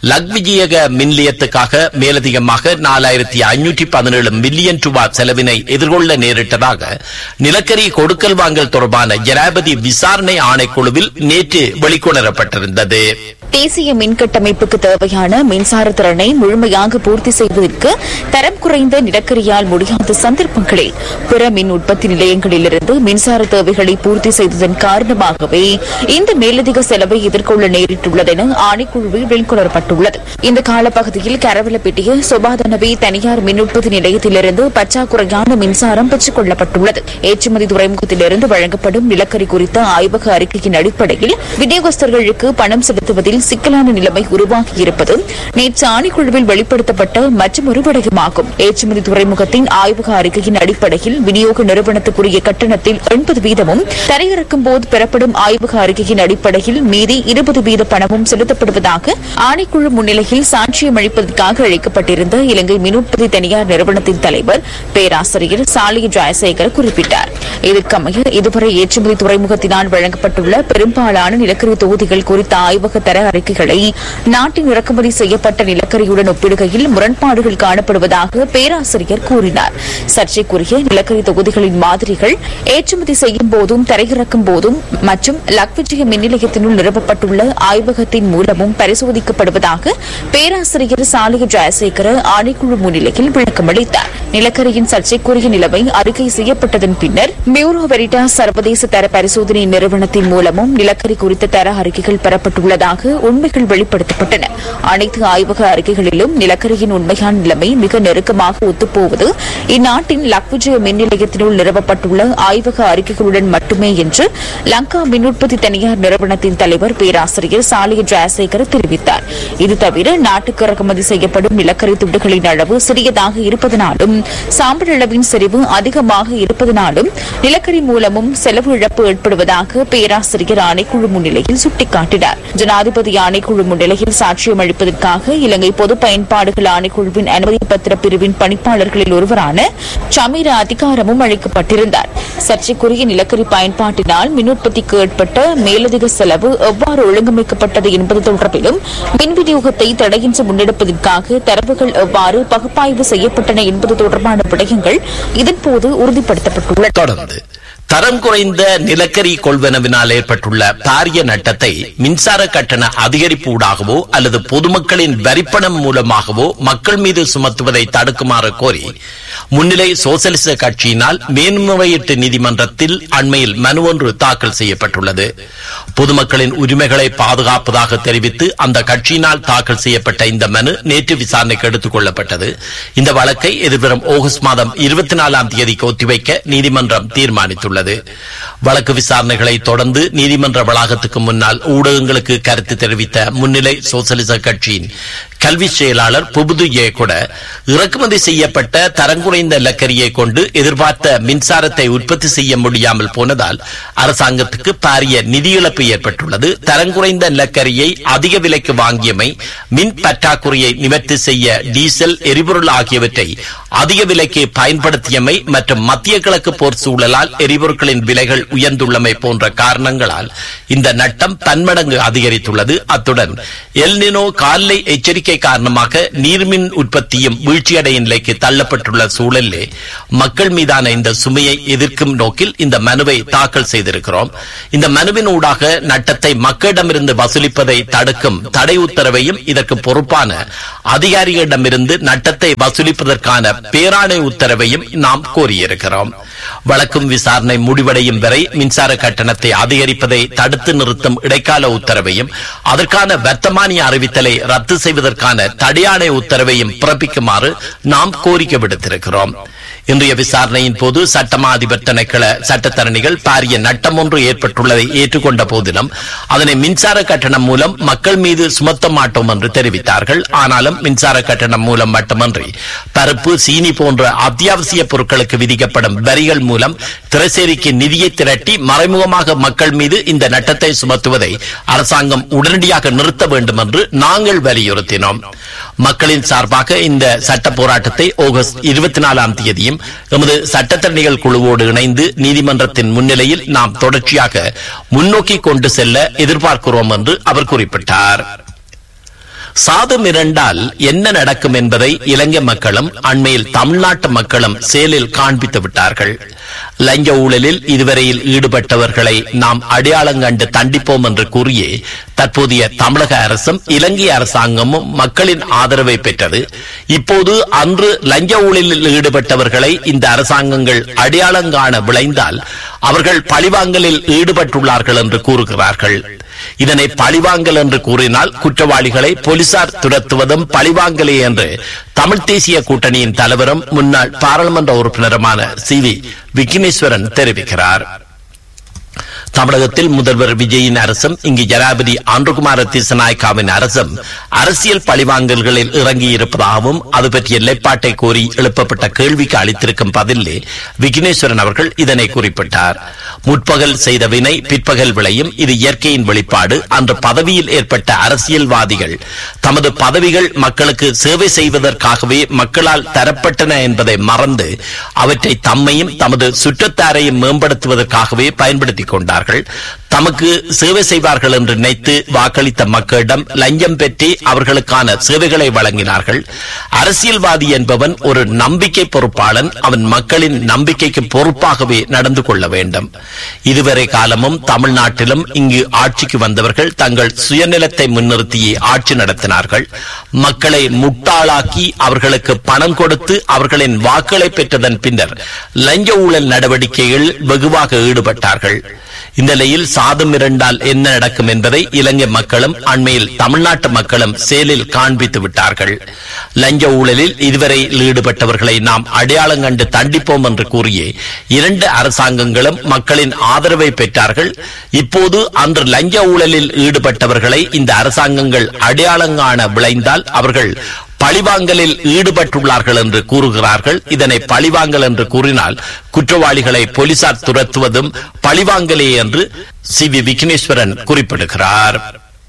லக்விஜயக மின் நிலையத்துக்காக மேலதிகமாக நாலாயிரத்தி ஐநூற்றி பதினேழு மில்லியன் ரூபாய் செலவினை எதிர்கொள்ள நேரிட்டதாக நிலக்கரி கொடுக்கல் வாங்கல் தொடர்பான ஜனாபதி விசாரணை ஆணைக்குழுவில் நேற்று வெளிக்கொணரப்பட்டிருந்தது தேசிய மின் கட்டமைப்புக்கு தேவையான மின்சார திறனை முழுமையாக பூர்த்தி செய்வதற்கு தரம் குறைந்த நிலக்கரியால் முடியாத சந்தர்ப்பங்களில் பிற மின் உற்பத்தி நிலையங்களிலிருந்து மின்சார தேவைகளை பூர்த்தி செய்ததன் காரணமாகவே இந்த மேலதிக செலவை எதிர்கொள்ள நேரிட்டுள்ளதென ஆணைக்குழுவில் வெளிக்கொணரப்பட்டுள்ளது இந்த காலப்பகுதியில் கரவலப்பட்டிய சொபாதனவி தனியார் மின் உற்பத்தி நிலையத்திலிருந்து பற்றாக்குறையான மின்சாரம் பெற்றுக் கொள்ளப்பட்டுள்ளது ஏற்றுமதி துறைமுகத்திலிருந்து வழங்கப்படும் நிலக்கரி குறித்த ஆய்வக அறிக்கையின் அடிப்படையில் விநியோகஸ்தர்களுக்கு பணம் செலுத்துவதில் சிக்கலான நிலைமை உருவாகியிருப்பது நேற்று ஆணைக்குழுவில் வெளிப்படுத்தப்பட்ட மற்றொரு விடயமாகும் ஏற்றுமதி துறைமுகத்தின் ஆய்வக அறிக்கையின் அடிப்படையில் விநியோக நிறுவனத்துக்குரிய கட்டணத்தில் எண்பது வீதமும் தரையிறக்கும் போது பெறப்படும் ஆய்வக அறிக்கையின் அடிப்படையில் மீதி இருபது வீத பணமும் செலுத்தப்படுவதாக ஆணைக்குழு முன்னிலையில் சாட்சியம் அளிப்பதற்காக அழைக்கப்பட்டிருந்த இலங்கை மின் உற்பத்தி தனியார் நிறுவனத்தின் தலைவர் பேராசிரியர் சாலிய ஜெயசேகர் குறிப்பிட்டார் இதற்கமைய இதுவரை ஏற்றுமதி துறைமுகத்தினால் வழங்கப்பட்டுள்ள பெரும்பாலான நிலக்கரி தொகுதிகள் குறித்த ஆய்வக தர அறிக்கைகளை நாட்டின் இறக்குமதி செய்யப்பட்ட நிலக்கரியுடன் ஒப்பிடுகையில் முரண்பாடுகள் காணப்படுவதாக பேராசிரியர் கூறினார் சர்ச்சைக்குரிய நிலக்கரி தொகுதிகளின் மாதிரிகள் ஏற்றுமதி செய்யும் போதும் தரையிறக்கும் போதும் மற்றும் லக்விஜய மின் நிலையத்தினுள் நிறுவப்பட்டுள்ள ஆய்வகத்தின் மூலமும் பரிசோதிக்கப்படுவதாக பேராசிரியர் சாலிய ஜெயசேகர ஆணைக்குழு முன்னிலையில் விளக்கமளித்தார் நிலக்கரியின் சர்ச்சைக்குரிய நிலைமை அறிக்கை செய்யப்பட்டதன் பின்னர் மியூரோ வெரிட்டா சர்வதேச தர பரிசோதனை நிறுவனத்தின் மூலமும் நிலக்கரி குறித்த தர அறிக்கைகள் பெறப்பட்டுள்ளதாக உண்மைகள் வெளிப்படுத்தப்பட்டன அனைத்து ஆய்வக அறிக்கைகளிலும் நிலக்கரியின் உண்மையான நிலைமை மிக நெருக்கமாக ஒத்துப்போவது இந்நாட்டின் லக்விஜய மின் நிலையத்தினுள் நிறுவப்பட்டுள்ள ஆய்வக அறிக்கைகளுடன் மட்டுமே என்று லங்கா மின் உற்பத்தி தனியார் நிறுவனத்தின் தலைவர் பேராசிரியர் சாலிய ஜெயசேகர் தெரிவித்தார் இது தவிர நாட்டுக்கு இறக்குமதி செய்யப்படும் நிலக்கரி துண்டுகளின் அளவு சிறியதாக இருப்பதனாலும் சாம்பல் அளவின் செறிவு அதிகமாக இருப்பதனாலும் நிலக்கரி மூலமும் செலவு இழப்பு ஏற்படுவதாக பேராசிரியர் ஆணைக்குழு முன்னிலையில் சுட்டிக்காட்டினார் ஜனாதிபதி ஆணைக்குழு முன்னிலையில் சாட்சியம் அளிப்பதற்காக இலங்கை பொது பயன்பாடுகள் ஆணைக்குழுவின் அனுமதி பத்திர பிரிவின் பணிப்பாளர்களில் ஒருவரான சமீர அதிகாரமும் அளிக்கப்பட்டிருந்தார் சர்ச்சைக்குரிய நிலக்கரி பயன்பாட்டினால் மின் உற்பத்திக்கு ஏற்பட்ட மேலதிக செலவு எவ்வாறு ஒழுங்கமைக்கப்பட்டது என்பது தொடர்பிலும் மின் விநியோகத்தை தடையின்றி முன்னெடுப்பதற்காக தரவுகள் எவ்வாறு பகுப்பாய்வு செய்யப்பட்டன என்பது தொடர்பான விடயங்கள் இதன்போது உறுதிப்படுத்தப்பட்டுள்ளன தொடர்ந்து தரம் குறைந்த நிலக்கரி கொள்வனவினால் ஏற்பட்டுள்ள பாரிய நட்டத்தை மின்சார கட்டண அதிகரிப்பு ஊடாகவோ அல்லது பொதுமக்களின் வரிப்பணம் மூலமாகவோ மக்கள் மீது சுமத்துவதை தடுக்குமாறு கோரி முன்னிலை சோசலிச கட்சியினால் மேன்முறையீட்டு நீதிமன்றத்தில் அண்மையில் மனு ஒன்று தாக்கல் செய்யப்பட்டுள்ளது பொதுமக்களின் உரிமைகளை பாதுகாப்பதாக தெரிவித்து அந்த கட்சியினால் தாக்கல் செய்யப்பட்ட இந்த மனு நேற்று விசாரணைக்கு எடுத்துக் கொள்ளப்பட்டது இந்த வழக்கை எதிர்வரும் ஆகஸ்ட் மாதம் இருபத்தி நாலாம் தேதிக்கு ஒத்திவைக்க நீதிமன்றம் தீர்மானித்துள்ளது வழக்கு விசாரணைகளை தொடர்ந்து நீதிமன்ற வளாகத்துக்கு முன்னால் ஊடகங்களுக்கு கருத்து தெரிவித்த முன்னிலை சோசலிச கட்சியின் கல்வி செயலாளர் புபுது கூட இறக்குமதி செய்யப்பட்ட தரங்குறைந்த நிலக்கரியை கொண்டு எதிர்பார்த்த மின்சாரத்தை உற்பத்தி செய்ய முடியாமல் போனதால் அரசாங்கத்துக்கு பாரிய நிதி இழப்பு ஏற்பட்டுள்ளது தரங்குறைந்த நிலக்கரியை அதிக விலைக்கு வாங்கியமை மின் பற்றாக்குறையை நிவர்த்தி செய்ய டீசல் எரிபொருள் ஆகியவற்றை அதிக விலைக்கு பயன்படுத்தியமை மற்றும் மத்திய கிழக்கு போர் சூழலால் எரிபொருட்களின் விலைகள் உயர்ந்துள்ளமை போன்ற காரணங்களால் இந்த நட்டம் பன்மடங்கு அதிகரித்துள்ளது அத்துடன் எல்னினோ காலை எச்சரிக்கை காரணமாக நீர்மின் உற்பத்தியும் வீழ்ச்சியடையும் நிலைக்கு தள்ளப்பட்டுள்ள சூழலிலே மக்கள் மீதான இந்த சுமையை எதிர்க்கும் நோக்கில் இந்த மனுவை தாக்கல் செய்திருக்கிறோம் இந்த மனுவின் ஊடாக நட்டத்தை மக்களிடமிருந்து வசூலிப்பதை தடுக்கும் தடை உத்தரவையும் இதற்கு பொறுப்பான அதிகாரிகளிடமிருந்து நட்டத்தை வசூலிப்பதற்கான பேராணை உத்தரவையும் நாம் கோரியிருக்கிறோம் வழக்கும் விசாரணை முடிவடையும் வரை மின்சார கட்டணத்தை அதிகரிப்பதை தடுத்து நிறுத்தும் இடைக்கால உத்தரவையும் அதற்கான வர்த்தமானிய அறிவித்தலை ரத்து செய்வதற்கான தடையாணை உத்தரவையும் பிறப்பிக்குமாறு நாம் கோரிக்கை விடுத்திருக்கிறோம் இன்றைய விசாரணையின் போது சட்டமா அதிபர் திணைக்கள சட்டத்தரணிகள் பாரிய நட்டம் ஒன்று ஏற்பட்டுள்ளதை ஏற்றுக்கொண்ட போதிலும் அதனை மின்சார கட்டணம் மூலம் மக்கள் மீது சுமத்த மாட்டோம் என்று தெரிவித்தார்கள் ஆனாலும் மின்சார கட்டணம் மூலம் மட்டுமன்றி பருப்பு சீனி போன்ற அத்தியாவசிய பொருட்களுக்கு விதிக்கப்படும் வரிகள் மூலம் திரைசேரிக்கு நிதியை திரட்டி மறைமுகமாக மக்கள் மீது இந்த நட்டத்தை சுமத்துவதை அரசாங்கம் உடனடியாக நிறுத்த வேண்டும் என்று நாங்கள் வலியுறுத்தினோம் மக்களின் சார்பாக இந்த சட்ட போராட்டத்தை ஆகஸ்ட் இருபத்தி நாலாம் தேதியும் எமது சட்டத்தரணிகள் குழுவோடு இணைந்து நீதிமன்றத்தின் முன்னிலையில் நாம் தொடர்ச்சியாக முன்னோக்கி கொண்டு செல்ல எதிர்பார்க்கிறோம் என்று அவர் குறிப்பிட்டார் சாது மிரண்டால் என்ன நடக்கும் என்பதை இலங்கை மக்களும் அண்மையில் தமிழ்நாட்டு மக்களும் செயலில் காண்பித்து விட்டார்கள் லஞ்ச ஊழலில் இதுவரையில் ஈடுபட்டவர்களை நாம் அடையாளம் கண்டு தண்டிப்போம் என்று கூறியே தற்போதைய தமிழக அரசும் இலங்கை அரசாங்கமும் மக்களின் ஆதரவை பெற்றது இப்போது அன்று லஞ்ச ஊழலில் ஈடுபட்டவர்களை இந்த அரசாங்கங்கள் அடையாளம் காண விளைந்தால் அவர்கள் பழிவாங்கலில் ஈடுபட்டுள்ளார்கள் என்று கூறுகிறார்கள் இதனை பழிவாங்கல் என்று கூறினால் குற்றவாளிகளை போலீசார் துரத்துவதும் பழிவாங்கலே என்று தமிழ் தேசிய கூட்டணியின் தலைவரும் முன்னாள் பாராளுமன்ற உறுப்பினருமான சி வி விக்னேஸ்வரன் தெரிவிக்கிறார் தமிழகத்தில் முதல்வர் விஜயின் அரசும் இங்கு ஜனாபதி ஆண்டுகுமார திசநாயக்காவின் அரசும் அரசியல் பழிவாங்கல்களில் இறங்கியிருப்பதாகவும் அது பற்றிய நிலைப்பாட்டை கோரி எழுப்பப்பட்ட கேள்விக்கு அளித்திருக்கும் பதிலே விக்னேஸ்வரன் அவர்கள் இதனை குறிப்பிட்டார் முற்பகல் செய்த வினை பிற்பகல் விளையும் இது இயற்கையின் வெளிப்பாடு அன்று பதவியில் ஏற்பட்ட அரசியல்வாதிகள் தமது பதவிகள் மக்களுக்கு சேவை செய்வதற்காகவே மக்களால் தரப்பட்டன என்பதை மறந்து அவற்றை தம்மையும் தமது சுற்றத்தாரையும் மேம்படுத்துவதற்காகவே பயன்படுத்திக் கொண்டார்கள் தமக்கு சேவை செய்வார்கள் என்று நினைத்து வாக்களித்த மக்களிடம் லஞ்சம் பெற்று அவர்களுக்கான சேவைகளை வழங்கினார்கள் அரசியல்வாதி என்பவன் ஒரு நம்பிக்கை பொறுப்பாளன் அவன் மக்களின் நம்பிக்கைக்கு பொறுப்பாகவே நடந்து கொள்ள வேண்டும் இதுவரை காலமும் தமிழ்நாட்டிலும் இங்கு ஆட்சிக்கு வந்தவர்கள் தங்கள் சுயநலத்தை முன்னிறுத்தியே ஆட்சி நடத்தினார்கள் மக்களை முட்டாளாக்கி அவர்களுக்கு பணம் கொடுத்து அவர்களின் வாக்களை பெற்றதன் பின்னர் லஞ்ச ஊழல் நடவடிக்கைகள் வெகுவாக ஈடுபட்டார்கள் இந்த நிலையில் சாதம் இரண்டால் என்ன நடக்கும் என்பதை இலங்கை மக்களும் அண்மையில் தமிழ்நாட்டு மக்களும் செயலில் காண்பித்து விட்டார்கள் லஞ்ச ஊழலில் இதுவரை ஈடுபட்டவர்களை நாம் அடையாளம் கண்டு தண்டிப்போம் என்று கூறியே இரண்டு அரசாங்கங்களும் மக்களின் ஆதரவை பெற்றார்கள் இப்போது அன்று லஞ்ச ஊழலில் ஈடுபட்டவர்களை இந்த அரசாங்கங்கள் அடையாளம் காண விளைந்தால் அவர்கள் பழிவாங்கலில் ஈடுபட்டுள்ளார்கள் என்று கூறுகிறார்கள் இதனை பழிவாங்கல் என்று கூறினால் குற்றவாளிகளை போலீசார் துரத்துவதும் பழிவாங்கலே என்று சி வி விக்னேஸ்வரன் குறிப்பிடுகிறார்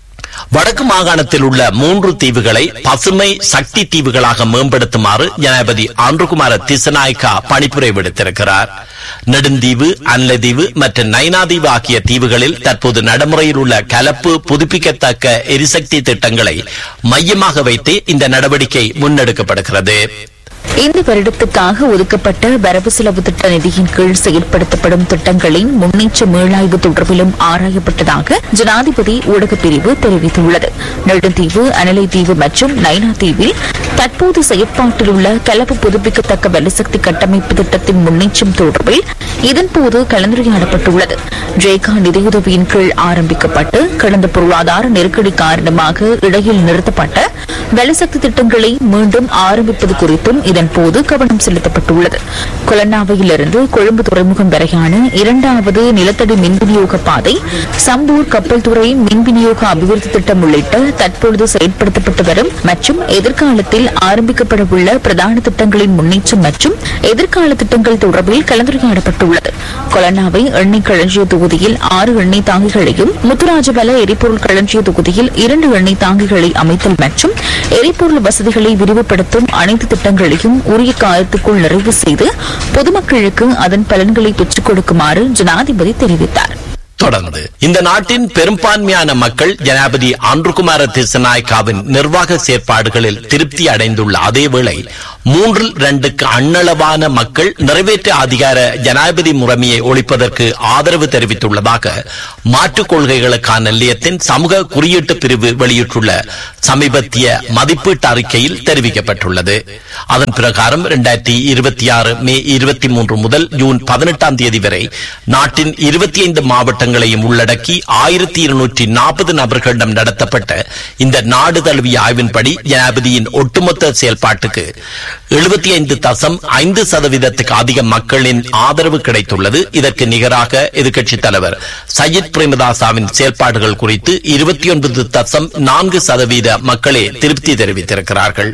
வடக்கு மாகாணத்தில் உள்ள மூன்று தீவுகளை பசுமை சக்தி தீவுகளாக மேம்படுத்துமாறு ஜனாதிபதி ஆண்டுகுமார திசநாயக்கா பணிப்புரை விடுத்திருக்கிறார் நெடுந்தீவு அன்லதீவு மற்றும் நைனாதீவு ஆகிய தீவுகளில் தற்போது நடைமுறையில் உள்ள கலப்பு புதுப்பிக்கத்தக்க எரிசக்தி திட்டங்களை மையமாக வைத்து இந்த நடவடிக்கை முன்னெடுக்கப்படுகிறது இந்த வருடத்துக்காக ஒதுக்கப்பட்ட வரவு செலவு திட்ட நிதியின் கீழ் செயல்படுத்தப்படும் திட்டங்களின் முன்னேற்ற மீளாய்வு தொடர்பிலும் ஆராயப்பட்டதாக ஜனாதிபதி ஊடகப் பிரிவு தெரிவித்துள்ளது நெடுந்தீவு அனலை தீவு மற்றும் நைனா தீவில் தற்போது செயற்பாட்டில் உள்ள கலப்பு புதுப்பிக்கத்தக்க வலுசக்தி கட்டமைப்பு திட்டத்தின் முன்னேற்றம் தொடர்பில் இதன்போது கலந்துரையாடப்பட்டுள்ளது ஜேகா நிதியுதவியின் கீழ் ஆரம்பிக்கப்பட்டு கடந்த பொருளாதார நெருக்கடி காரணமாக இடையில் நிறுத்தப்பட்ட வலுசக்தி திட்டங்களை மீண்டும் ஆரம்பிப்பது குறித்தும் இதன்போது கவனம் செலுத்தப்பட்டுள்ளது கொலன்னாவையிலிருந்து கொழும்பு துறைமுகம் வரையான இரண்டாவது நிலத்தடி மின் விநியோக பாதை சம்பூர் கப்பல் துறை மின் விநியோக அபிவிருத்தி திட்டம் உள்ளிட்ட தற்பொழுது செயல்படுத்தப்பட்டு வரும் மற்றும் எதிர்காலத்தில் ஆரம்பிக்கப்பட உள்ள பிரதான திட்டங்களின் முன்னேற்றம் மற்றும் எதிர்கால திட்டங்கள் தொடர்பில் கலந்துரையாடப்பட்டுள்ளது கொலன்னாவை எண்ணெய் களஞ்சிய தொகுதியில் ஆறு எண்ணெய் தாங்கிகளையும் முத்துராஜபல எரிபொருள் களஞ்சிய தொகுதியில் இரண்டு எண்ணெய் தாங்கிகளை அமைத்தல் மற்றும் எரிபொருள் வசதிகளை விரிவுபடுத்தும் அனைத்து திட்டங்களையும் உரிய காலத்துக்குள் நிறைவு செய்து பொதுமக்களுக்கு அதன் பலன்களை பெற்றுக் கொடுக்குமாறு ஜனாதிபதி தெரிவித்தார் தொடர்ந்து இந்த நாட்டின் பெரும்பான்மையான மக்கள் ஜனாபதி ஆண்டுகுமார திசநாயக்காவின் நிர்வாக செயற்பாடுகளில் திருப்தி அடைந்துள்ள அதேவேளை மூன்றில் இரண்டுக்கு அண்ணளவான மக்கள் நிறைவேற்ற அதிகார ஜனாதிபதி முறைமையை ஒழிப்பதற்கு ஆதரவு தெரிவித்துள்ளதாக மாற்றுக் கொள்கைகளுக்கான நிலையத்தின் சமூக குறியீட்டு பிரிவு வெளியிட்டுள்ள சமீபத்திய மதிப்பீட்டு அறிக்கையில் தெரிவிக்கப்பட்டுள்ளது அதன் பிரகாரம் இரண்டாயிரத்தி இருபத்தி ஆறு மே இருபத்தி மூன்று முதல் ஜூன் பதினெட்டாம் தேதி வரை நாட்டின் இருபத்தி ஐந்து மாவட்டங்களையும் உள்ளடக்கி ஆயிரத்தி இருநூற்றி நாற்பது நபர்களிடம் நடத்தப்பட்ட இந்த நாடு தழுவிய ஆய்வின்படி ஜனாதிபதியின் ஒட்டுமொத்த செயல்பாட்டுக்கு எழுபத்தி ஐந்து தசம் ஐந்து சதவீதத்துக்கு அதிக மக்களின் ஆதரவு கிடைத்துள்ளது இதற்கு நிகராக எதிர்க்கட்சித் தலைவர் சையத் பிரேமதாசாவின் செயல்பாடுகள் குறித்து இருபத்தி ஒன்பது தசம் நான்கு சதவீத மக்களே திருப்தி தெரிவித்திருக்கிறார்கள்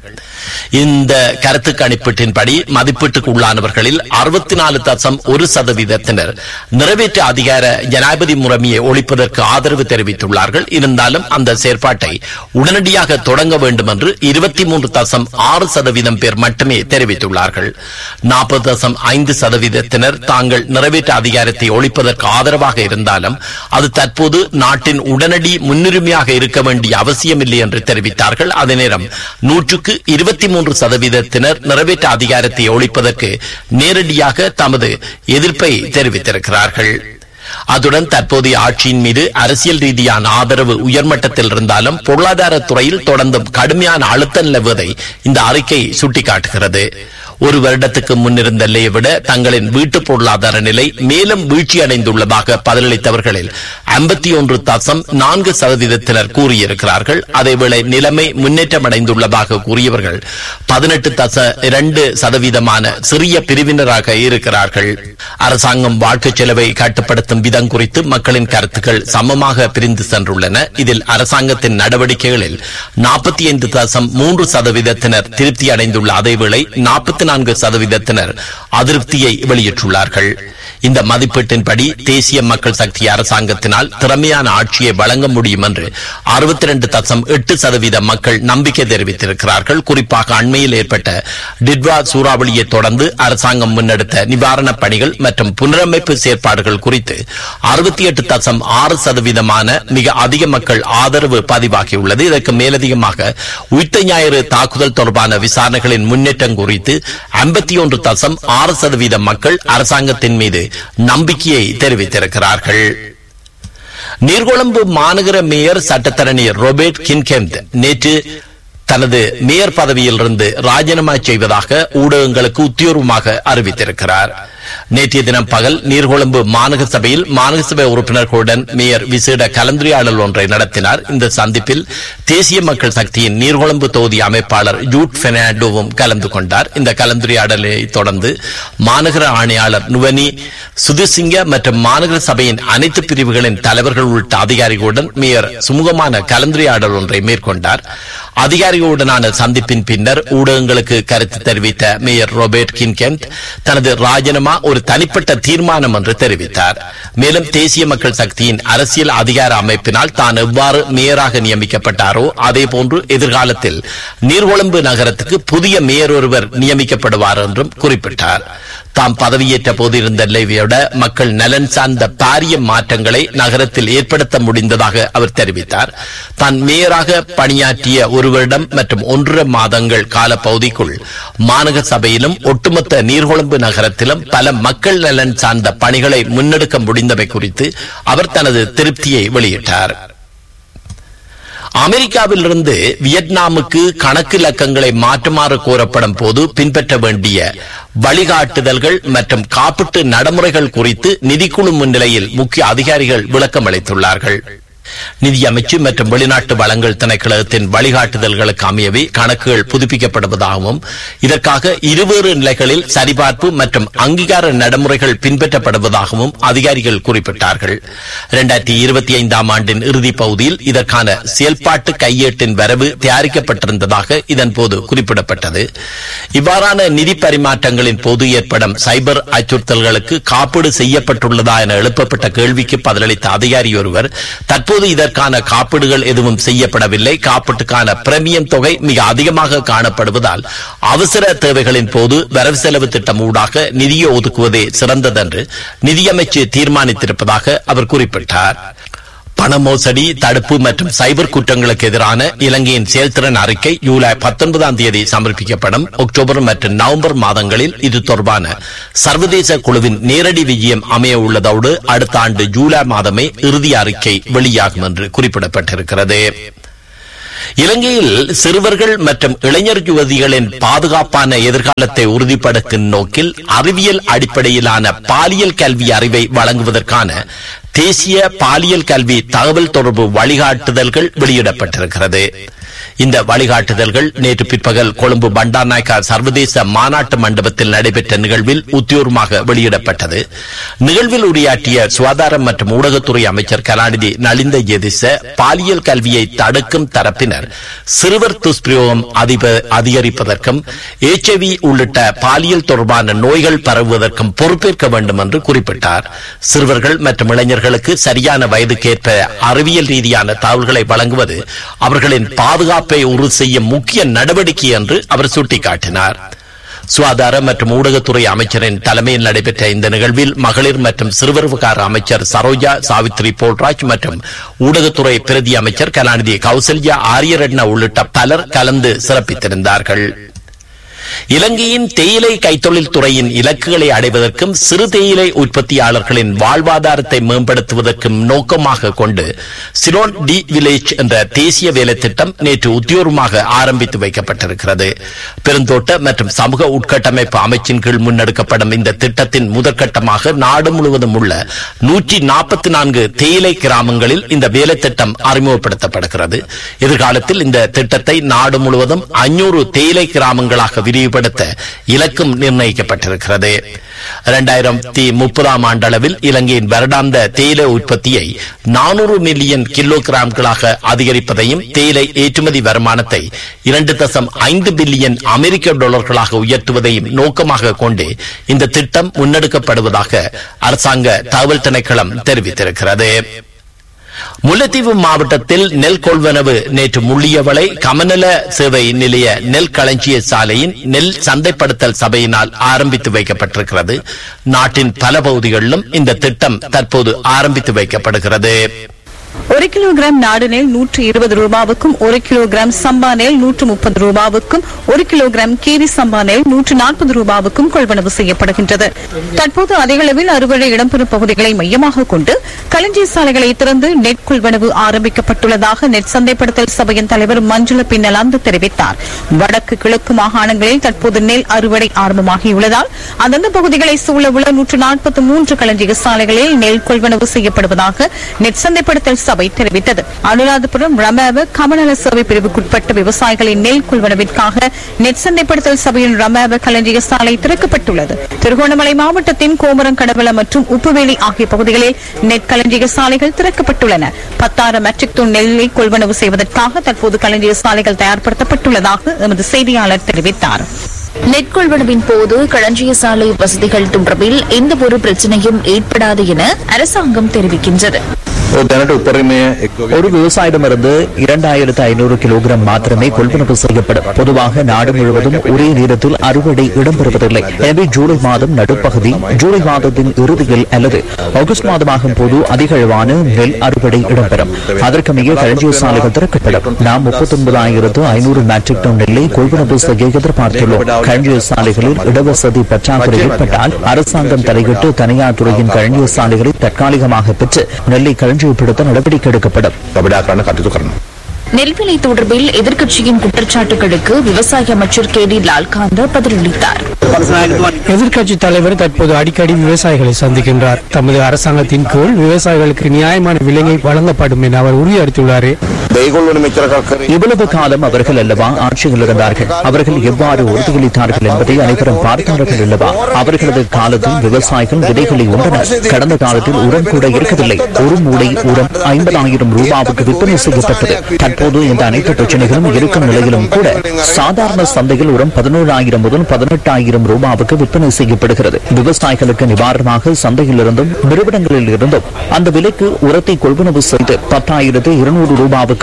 இந்த கருத்து கணிப்பீட்டின்படி மதிப்பீட்டுக்கு உள்ளானவர்களில் அறுபத்தி நாலு தசம் ஒரு சதவீதத்தினர் நிறைவேற்ற அதிகார ஜனாதிபதி முறைமையை ஒழிப்பதற்கு ஆதரவு தெரிவித்துள்ளார்கள் இருந்தாலும் அந்த செயற்பாட்டை உடனடியாக தொடங்க வேண்டும் என்று இருபத்தி மூன்று தசம் ஆறு சதவீதம் பேர் மட்டுமே மட்டுமே தெரிவித்துள்ளார்கள் நாற்பது தசம் ஐந்து சதவீதத்தினர் தாங்கள் நிறைவேற்ற அதிகாரத்தை ஒழிப்பதற்கு ஆதரவாக இருந்தாலும் அது தற்போது நாட்டின் உடனடி முன்னுரிமையாக இருக்க வேண்டிய அவசியமில்லை என்று தெரிவித்தார்கள் அதே நேரம் நூற்றுக்கு இருபத்தி மூன்று சதவீதத்தினர் நிறைவேற்ற அதிகாரத்தை ஒழிப்பதற்கு நேரடியாக தமது எதிர்ப்பை தெரிவித்திருக்கிறார்கள் அதுடன் தற்போதைய ஆட்சியின் மீது அரசியல் ரீதியான ஆதரவு உயர்மட்டத்தில் இருந்தாலும் பொருளாதார துறையில் தொடர்ந்தும் கடுமையான அழுத்தம் நிலவுவதை இந்த அறிக்கை சுட்டிக்காட்டுகிறது ஒரு வருடத்துக்கு முன்னிருந்த நிலையை விட தங்களின் வீட்டு பொருளாதார நிலை மேலும் வீழ்ச்சியடைந்துள்ளதாக பதிலளித்தவர்களில் ஐம்பத்தி ஒன்று தசம் நான்கு சதவீதத்தினர் கூறியிருக்கிறார்கள் அதேவேளை நிலைமை முன்னேற்றமடைந்துள்ளதாக கூறியவர்கள் பதினெட்டு தச இரண்டு சதவீதமான சிறிய பிரிவினராக இருக்கிறார்கள் அரசாங்கம் வாழ்க்கை செலவை கட்டுப்படுத்தும் விதம் குறித்து மக்களின் கருத்துக்கள் சமமாக பிரிந்து சென்றுள்ளன இதில் அரசாங்கத்தின் நடவடிக்கைகளில் நாற்பத்தி ஐந்து தசம் மூன்று சதவீதத்தினர் திருப்தி அடைந்துள்ள அதேவேளை நாற்பத்தி நான்கு சதவீதத்தினர் அதிருப்தியை வெளியிட்டுள்ளார்கள் இந்த மதிப்பீட்டின்படி தேசிய மக்கள் சக்தி அரசாங்கத்தினால் திறமையான ஆட்சியை வழங்க முடியும் என்று அறுபத்தி ரெண்டு தசம் எட்டு சதவீத மக்கள் நம்பிக்கை தெரிவித்திருக்கிறார்கள் குறிப்பாக அண்மையில் ஏற்பட்ட டிட்வா சூறாவளியை தொடர்ந்து அரசாங்கம் முன்னெடுத்த நிவாரணப் பணிகள் மற்றும் புனரமைப்பு செயற்பாடுகள் குறித்து அறுபத்தி எட்டு தசம் ஆறு சதவீதமான மிக அதிக மக்கள் ஆதரவு பதிவாகியுள்ளது இதற்கு மேலதிகமாக உயிர்த்த ஞாயிறு தாக்குதல் தொடர்பான விசாரணைகளின் முன்னேற்றம் குறித்து ஐம்பத்தி ஒன்று தசம் ஆறு சதவீத மக்கள் அரசாங்கத்தின் மீது நம்பிக்கையை தெரிவித்திருக்கிறார்கள் நீர்கொழும்பு மாநகர மேயர் சட்டத்தரணி ரோபர்ட் கின்கெம்த் நேற்று தனது மேயர் பதவியிலிருந்து ராஜினாமா செய்வதாக ஊடகங்களுக்கு உத்தியோகமாக அறிவித்திருக்கிறார் நேற்றைய தினம் பகல் நீர்கொழும்பு மாநகர சபையில் மாநகர சபை உறுப்பினர்களுடன் மேயர் விசேட கலந்துரையாடல் ஒன்றை நடத்தினார் இந்த சந்திப்பில் தேசிய மக்கள் சக்தியின் நீர்கொழும்பு தொகுதி அமைப்பாளர் ஜூட் பெர்னாண்டோவும் கலந்து கொண்டார் இந்த கலந்துரையாடலை தொடர்ந்து மாநகர ஆணையாளர் நுவனி சுதுசிங்க மற்றும் மாநகர சபையின் அனைத்து பிரிவுகளின் தலைவர்கள் உள்ளிட்ட அதிகாரிகளுடன் மேயர் சுமூகமான கலந்துரையாடல் ஒன்றை மேற்கொண்டார் அதிகாரிகளுடனான சந்திப்பின் பின்னர் ஊடகங்களுக்கு கருத்து தெரிவித்த மேயர் ரோபர்ட் கின்கெம்த் தனது ராஜினாமா ஒரு தனிப்பட்ட தீர்மானம் என்று தெரிவித்தார் மேலும் தேசிய மக்கள் சக்தியின் அரசியல் அதிகார அமைப்பினால் தான் எவ்வாறு மேயராக நியமிக்கப்பட்டாரோ அதே போன்று எதிர்காலத்தில் நீர்கொழும்பு நகரத்துக்கு புதிய மேயர் ஒருவர் நியமிக்கப்படுவார் என்றும் குறிப்பிட்டார் தாம் பதவியேற்ற போது இருந்த நிலையோட மக்கள் நலன் சார்ந்த பாரிய மாற்றங்களை நகரத்தில் ஏற்படுத்த முடிந்ததாக அவர் தெரிவித்தார் தான் மேயராக பணியாற்றிய ஒரு வருடம் மற்றும் ஒன்றரை மாதங்கள் கால பகுதிக்குள் மாநகர சபையிலும் ஒட்டுமொத்த நீர்கொழும்பு நகரத்திலும் பல மக்கள் நலன் சார்ந்த பணிகளை முன்னெடுக்க முடிந்தவை குறித்து அவர் தனது திருப்தியை வெளியிட்டார் அமெரிக்காவிலிருந்து வியட்நாமுக்கு கணக்கு இலக்கங்களை மாற்றுமாறு கோரப்படும் போது பின்பற்ற வேண்டிய வழிகாட்டுதல்கள் மற்றும் காப்பீட்டு நடைமுறைகள் குறித்து நிதிக்குழு முன்னிலையில் முக்கிய அதிகாரிகள் விளக்கம் அளித்துள்ளார்கள் நிதியமைச்சு மற்றும் வெளிநாட்டு வளங்கள் திணைக்களத்தின் வழிகாட்டுதல்களுக்கு அமையவே கணக்குகள் புதுப்பிக்கப்படுவதாகவும் இதற்காக இருவேறு நிலைகளில் சரிபார்ப்பு மற்றும் அங்கீகார நடைமுறைகள் பின்பற்றப்படுவதாகவும் அதிகாரிகள் குறிப்பிட்டார்கள் இரண்டாயிரத்தி இருபத்தி ஐந்தாம் ஆண்டின் இறுதிப் பகுதியில் இதற்கான செயல்பாட்டு கையேட்டின் வரவு தயாரிக்கப்பட்டிருந்ததாக இதன் போது குறிப்பிடப்பட்டது இவ்வாறான நிதி பரிமாற்றங்களின் போது ஏற்படும் சைபர் அச்சுறுத்தல்களுக்கு காப்பீடு செய்யப்பட்டுள்ளதா என எழுப்பப்பட்ட கேள்விக்கு பதிலளித்த அதிகாரி ஒருவர் தற்போது இதற்கான காப்பீடுகள் எதுவும் செய்யப்படவில்லை காப்பீட்டுக்கான பிரமியம் தொகை மிக அதிகமாக காணப்படுவதால் அவசர தேவைகளின் போது வரவு செலவு திட்டம் ஊடாக நிதியை ஒதுக்குவதே சிறந்ததென்று நிதியமைச்சு தீர்மானித்திருப்பதாக அவர் குறிப்பிட்டார் பண மோசடி தடுப்பு மற்றும் சைபர் குற்றங்களுக்கு எதிரான இலங்கையின் செயல்திறன் அறிக்கை ஜூலை பத்தொன்பதாம் தேதி சமர்ப்பிக்கப்படும் அக்டோபர் மற்றும் நவம்பர் மாதங்களில் இது தொடர்பான சர்வதேச குழுவின் நேரடி விஜயம் அமைய உள்ளதோடு அடுத்த ஆண்டு ஜூலை மாதமே இறுதி அறிக்கை வெளியாகும் என்று குறிப்பிடப்பட்டிருக்கிறது இலங்கையில் சிறுவர்கள் மற்றும் இளைஞர் யுவதிகளின் பாதுகாப்பான எதிர்காலத்தை உறுதிப்படுத்தும் நோக்கில் அறிவியல் அடிப்படையிலான பாலியல் கல்வி அறிவை வழங்குவதற்கான தேசிய பாலியல் கல்வி தகவல் தொடர்பு வழிகாட்டுதல்கள் வெளியிடப்பட்டிருக்கிறது இந்த வழிகாட்டுதல்கள் நேற்று பிற்பகல் கொழும்பு பண்டார்நாயக்கா சர்வதேச மாநாட்டு மண்டபத்தில் நடைபெற்ற நிகழ்வில் உத்தியோகமாக வெளியிடப்பட்டது நிகழ்வில் உரையாற்றிய சுகாதாரம் மற்றும் ஊடகத்துறை அமைச்சர் கலாநிதி நலிந்த எதிச பாலியல் கல்வியை தடுக்கும் தரப்பினர் சிறுவர் துஷ்பிரயோகம் அதிப அதிகரிப்பதற்கும் எச்ஐவி உள்ளிட்ட பாலியல் தொடர்பான நோய்கள் பரவுவதற்கும் பொறுப்பேற்க வேண்டும் என்று குறிப்பிட்டார் சிறுவர்கள் மற்றும் இளைஞர்களுக்கு சரியான வயதுக்கேற்ப அறிவியல் ரீதியான தகவல்களை வழங்குவது அவர்களின் பாதுகாப்பை உறுதி செய்யும் முக்கிய நடவடிக்கை என்று அவர் சுட்டிக்காட்டினார் சுகாதார மற்றும் ஊடகத்துறை அமைச்சரின் தலைமையில் நடைபெற்ற இந்த நிகழ்வில் மகளிர் மற்றும் சிறுவர் விவகார அமைச்சர் சரோஜா சாவித்ரி போல்ராஜ் மற்றும் ஊடகத்துறை பிரதி அமைச்சர் கலாநிதி கௌசல்யா ஆரியரட்ன உள்ளிட்ட பலர் கலந்து சிறப்பித்திருந்தார்கள் இலங்கையின் தேயிலை கைத்தொழில் துறையின் இலக்குகளை அடைவதற்கும் சிறு தேயிலை உற்பத்தியாளர்களின் வாழ்வாதாரத்தை மேம்படுத்துவதற்கும் நோக்கமாக கொண்டு சிலோன் டி வில்லேஜ் என்ற தேசிய வேலை திட்டம் நேற்று உத்தியோகமாக ஆரம்பித்து வைக்கப்பட்டிருக்கிறது பெருந்தோட்ட மற்றும் சமூக உட்கட்டமைப்பு அமைச்சின் கீழ் முன்னெடுக்கப்படும் இந்த திட்டத்தின் முதற்கட்டமாக நாடு முழுவதும் உள்ள நூற்றி நாற்பத்தி நான்கு தேயிலை கிராமங்களில் இந்த வேலை திட்டம் அறிமுகப்படுத்தப்படுகிறது எதிர்காலத்தில் இந்த திட்டத்தை நாடு முழுவதும் ஐநூறு தேயிலை கிராமங்களாக விரிவுபடுத்த இலக்கும் நிர்ணயிக்கப்பட்டிருக்கிறது இரண்டாயிரத்தி முப்பதாம் ஆண்டளவில் இலங்கையின் வருடாந்த தேயிலை உற்பத்தியை நானூறு மில்லியன் கிலோ கிராம்களாக அதிகரிப்பதையும் தேயிலை ஏற்றுமதி வருமானத்தை இரண்டு தசம் ஐந்து பில்லியன் அமெரிக்க டாலர்களாக உயர்த்துவதையும் நோக்கமாக கொண்டு இந்த திட்டம் முன்னெடுக்கப்படுவதாக அரசாங்க தகவல் திணைக்களம் தெரிவித்திருக்கிறது முல்லைத்தீவு மாவட்டத்தில் நெல் கொள்வனவு நேற்று முள்ளியவளை கமநல சேவை நிலைய நெல் களஞ்சிய சாலையின் நெல் சந்தைப்படுத்தல் சபையினால் ஆரம்பித்து வைக்கப்பட்டிருக்கிறது நாட்டின் பல பகுதிகளிலும் இந்த திட்டம் தற்போது ஆரம்பித்து வைக்கப்படுகிறது ஒரு கிலோகிராம் நாடு நெல் நூற்று இருபது ரூபாவுக்கும் ஒரு கிலோகிராம் சம்பா நெல் நூற்று முப்பது ரூபாவுக்கும் ஒரு கிலோகிராம் கீரி சம்பா நெல் நூற்று நாற்பது ரூபாவுக்கும் கொள்வனவு செய்யப்படுகின்றது தற்போது அதிகளவில் அறுவடை இடம்பெறும் பகுதிகளை மையமாக கொண்டு களஞ்சிய சாலைகளை திறந்து நெட் கொள்வனவு ஆரம்பிக்கப்பட்டுள்ளதாக நெட் சந்தைப்படுத்தல் சபையின் தலைவர் மஞ்சுள பின்னலாந்து தெரிவித்தார் வடக்கு கிழக்கு மாகாணங்களில் தற்போது நெல் அறுவடை ஆரம்பமாகியுள்ளதால் அந்தந்த பகுதிகளை சூழ உள்ள நூற்று நாற்பத்தி மூன்று களஞ்சிய சாலைகளில் நெல் கொள்வனவு செய்யப்படுவதாக நெட் சந்தைப்படுத்தல் சபை தெரிவித்தது அனுராதபுரம் ரமேவ கமநல சேவை பிரிவுக்குட்பட்ட விவசாயிகளின் நெல் கொள்வனவிற்காக நெட் சந்தைப்படுத்தல் சபையின் ரமேவ களஞ்சிய சாலை திறக்கப்பட்டுள்ளது திருகோணமலை மாவட்டத்தின் கோமரம் கடவள மற்றும் உப்புவேலி ஆகிய பகுதிகளில் நெட் களஞ்சிய சாலைகள் திறக்கப்பட்டுள்ளன பத்தாயிரம் மெட்ரிக் டன் நெல்லை கொள்வனவு செய்வதற்காக தற்போது களஞ்சிய சாலைகள் தயார்படுத்தப்பட்டுள்ளதாக எமது செய்தியாளர் தெரிவித்தார் நெற்கொள்வனவின் போது களஞ்சிய சாலை வசதிகள் தொடர்பில் எந்த ஒரு பிரச்சனையும் ஏற்படாது என அரசாங்கம் தெரிவிக்கின்றது දැනට උපරිමය එක්ක ஒரு விவசாயிடமிருந்து இரண்டாயிரத்து ஐநூறு கிலோகிராம் மாத்திரமே கொள்வனவு செய்யப்படும் பொதுவாக நாடு முழுவதும் ஒரே நேரத்தில் அறுவடை இடம்பெறுவதில்லை எனவே ஜூலை மாதம் நடுப்பகுதி ஜூலை மாதத்தின் இறுதியில் அல்லது ஆகஸ்ட் மாதமாகும் போது அதிக அளவான நெல் அறுவடை இடம்பெறும் அதற்கமைய களஞ்சிய சாலைகள் திறக்கப்படும் நாம் முப்பத்தி ஒன்பதாயிரத்து ஐநூறு மெட்ரிக் டன் நெல்லை கொள்வனவு செய்ய எதிர்பார்த்துள்ளோம் களஞ்சிய சாலைகளில் இடவசதி பற்றாக்குறை ஏற்பட்டால் அரசாங்கம் தலையிட்டு தனியார் துறையின் களஞ்சிய சாலைகளை தற்காலிகமாக பெற்று நெல்லை களஞ்சியப்படுத்த நடவடிக்கை எடுக்கப்படும் ගබඩා කරන්න කටයුතු කරනවා. நெல் விலை தொடர்பில் எதிர்க்கட்சியின் குற்றச்சாட்டுகளுக்கு விவசாய அமைச்சர் கே டி லால்காந்த பதிலளித்தார் எதிர்க்கட்சி தலைவர் தற்போது அடிக்கடி விவசாயிகளை சந்திக்கின்றார் தமது அரசாங்கத்தின் கீழ் விவசாயிகளுக்கு நியாயமான விலையை வழங்கப்படும் என அவர் உறுதியளித்துள்ளார் ඒගොල්ලොන මෙච්චර කක් කරේ இவ்வளவு காலம் அவர்கள் அல்லவா ஆட்சியில் இருந்தார்கள் அவர்கள் எவ்வாறு உறுதியளித்தார்கள் என்பதை அனைவரும் பார்த்தார்கள் அல்லவா அவர்களது காலத்தில் விவசாயிகள் விதைகளை உண்டனர் கடந்த காலத்தில் உரம் கூட இருக்கவில்லை ஒரு மூடை உரம் ஐம்பதாயிரம் ரூபாவுக்கு விற்பனை செய்யப்பட்டது தற்போது இந்த அனைத்து பிரச்சனைகளும் இருக்கும் நிலையிலும் கூட சாதாரண சந்தையில் உரம் பதினோராயிரம் முதல் பதினெட்டாயிரம் ரூபாவுக்கு விற்பனை செய்யப்படுகிறது விவசாயிகளுக்கு நிவாரணமாக சந்தையில் இருந்தும் நிறுவனங்களில் இருந்தும் அந்த விலைக்கு உரத்தை கொள்வனவு செய்து பத்தாயிரத்து இருநூறு ரூபாவுக்கு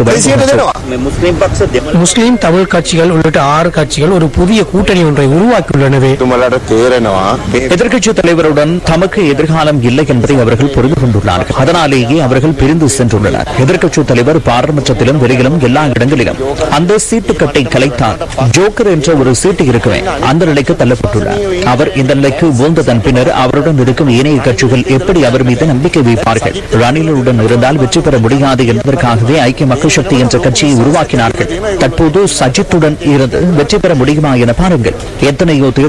வழங்குகின்றனர் முஸ்லிம் தமிழ் கட்சிகள் உள்ளிட்ட ஆறு கட்சிகள் ஒரு புதிய கூட்டணி ஒன்றை உருவாக்கியுள்ளனவே තුමලට තේරෙනවා මේ எதிர்க்கட்சி தலைவருடன் தமக்கு எதிர்காலம் இல்லை என்பதை அவர்கள் புரிந்து கொண்டுள்ளார்கள் அதனாலேயே அவர்கள் பிரிந்து சென்றுள்ளனர் எதிர்க்கட்சி தலைவர் பாராளுமன்றத்திலும் வெளியிலும் எல்லா இடங்களிலும் அந்த சீட்டுக்கட்டை கலைத்தார் ஜோக்கர் என்ற ஒரு சீட்டு இருக்குமே அந்த நிலைக்கு தள்ளப்பட்டுள்ளார் அவர் இந்த நிலைக்கு வீழ்ந்ததன் பின்னர் அவருடன் இருக்கும் ஏனைய கட்சிகள் எப்படி அவர் மீது நம்பிக்கை வைப்பார்கள் ரணிலுடன் இருந்தால் வெற்றி பெற முடியாது என்பதற்காகவே ஐக்கிய மக்கள் சக்தி என்ற கட்சியை உருவாக்கினார்கள் தற்போது சஜித்துடன் இருந்து வெற்றி பெற முடியுமா என பாருங்கள் எத்தனையோ தேர்தல்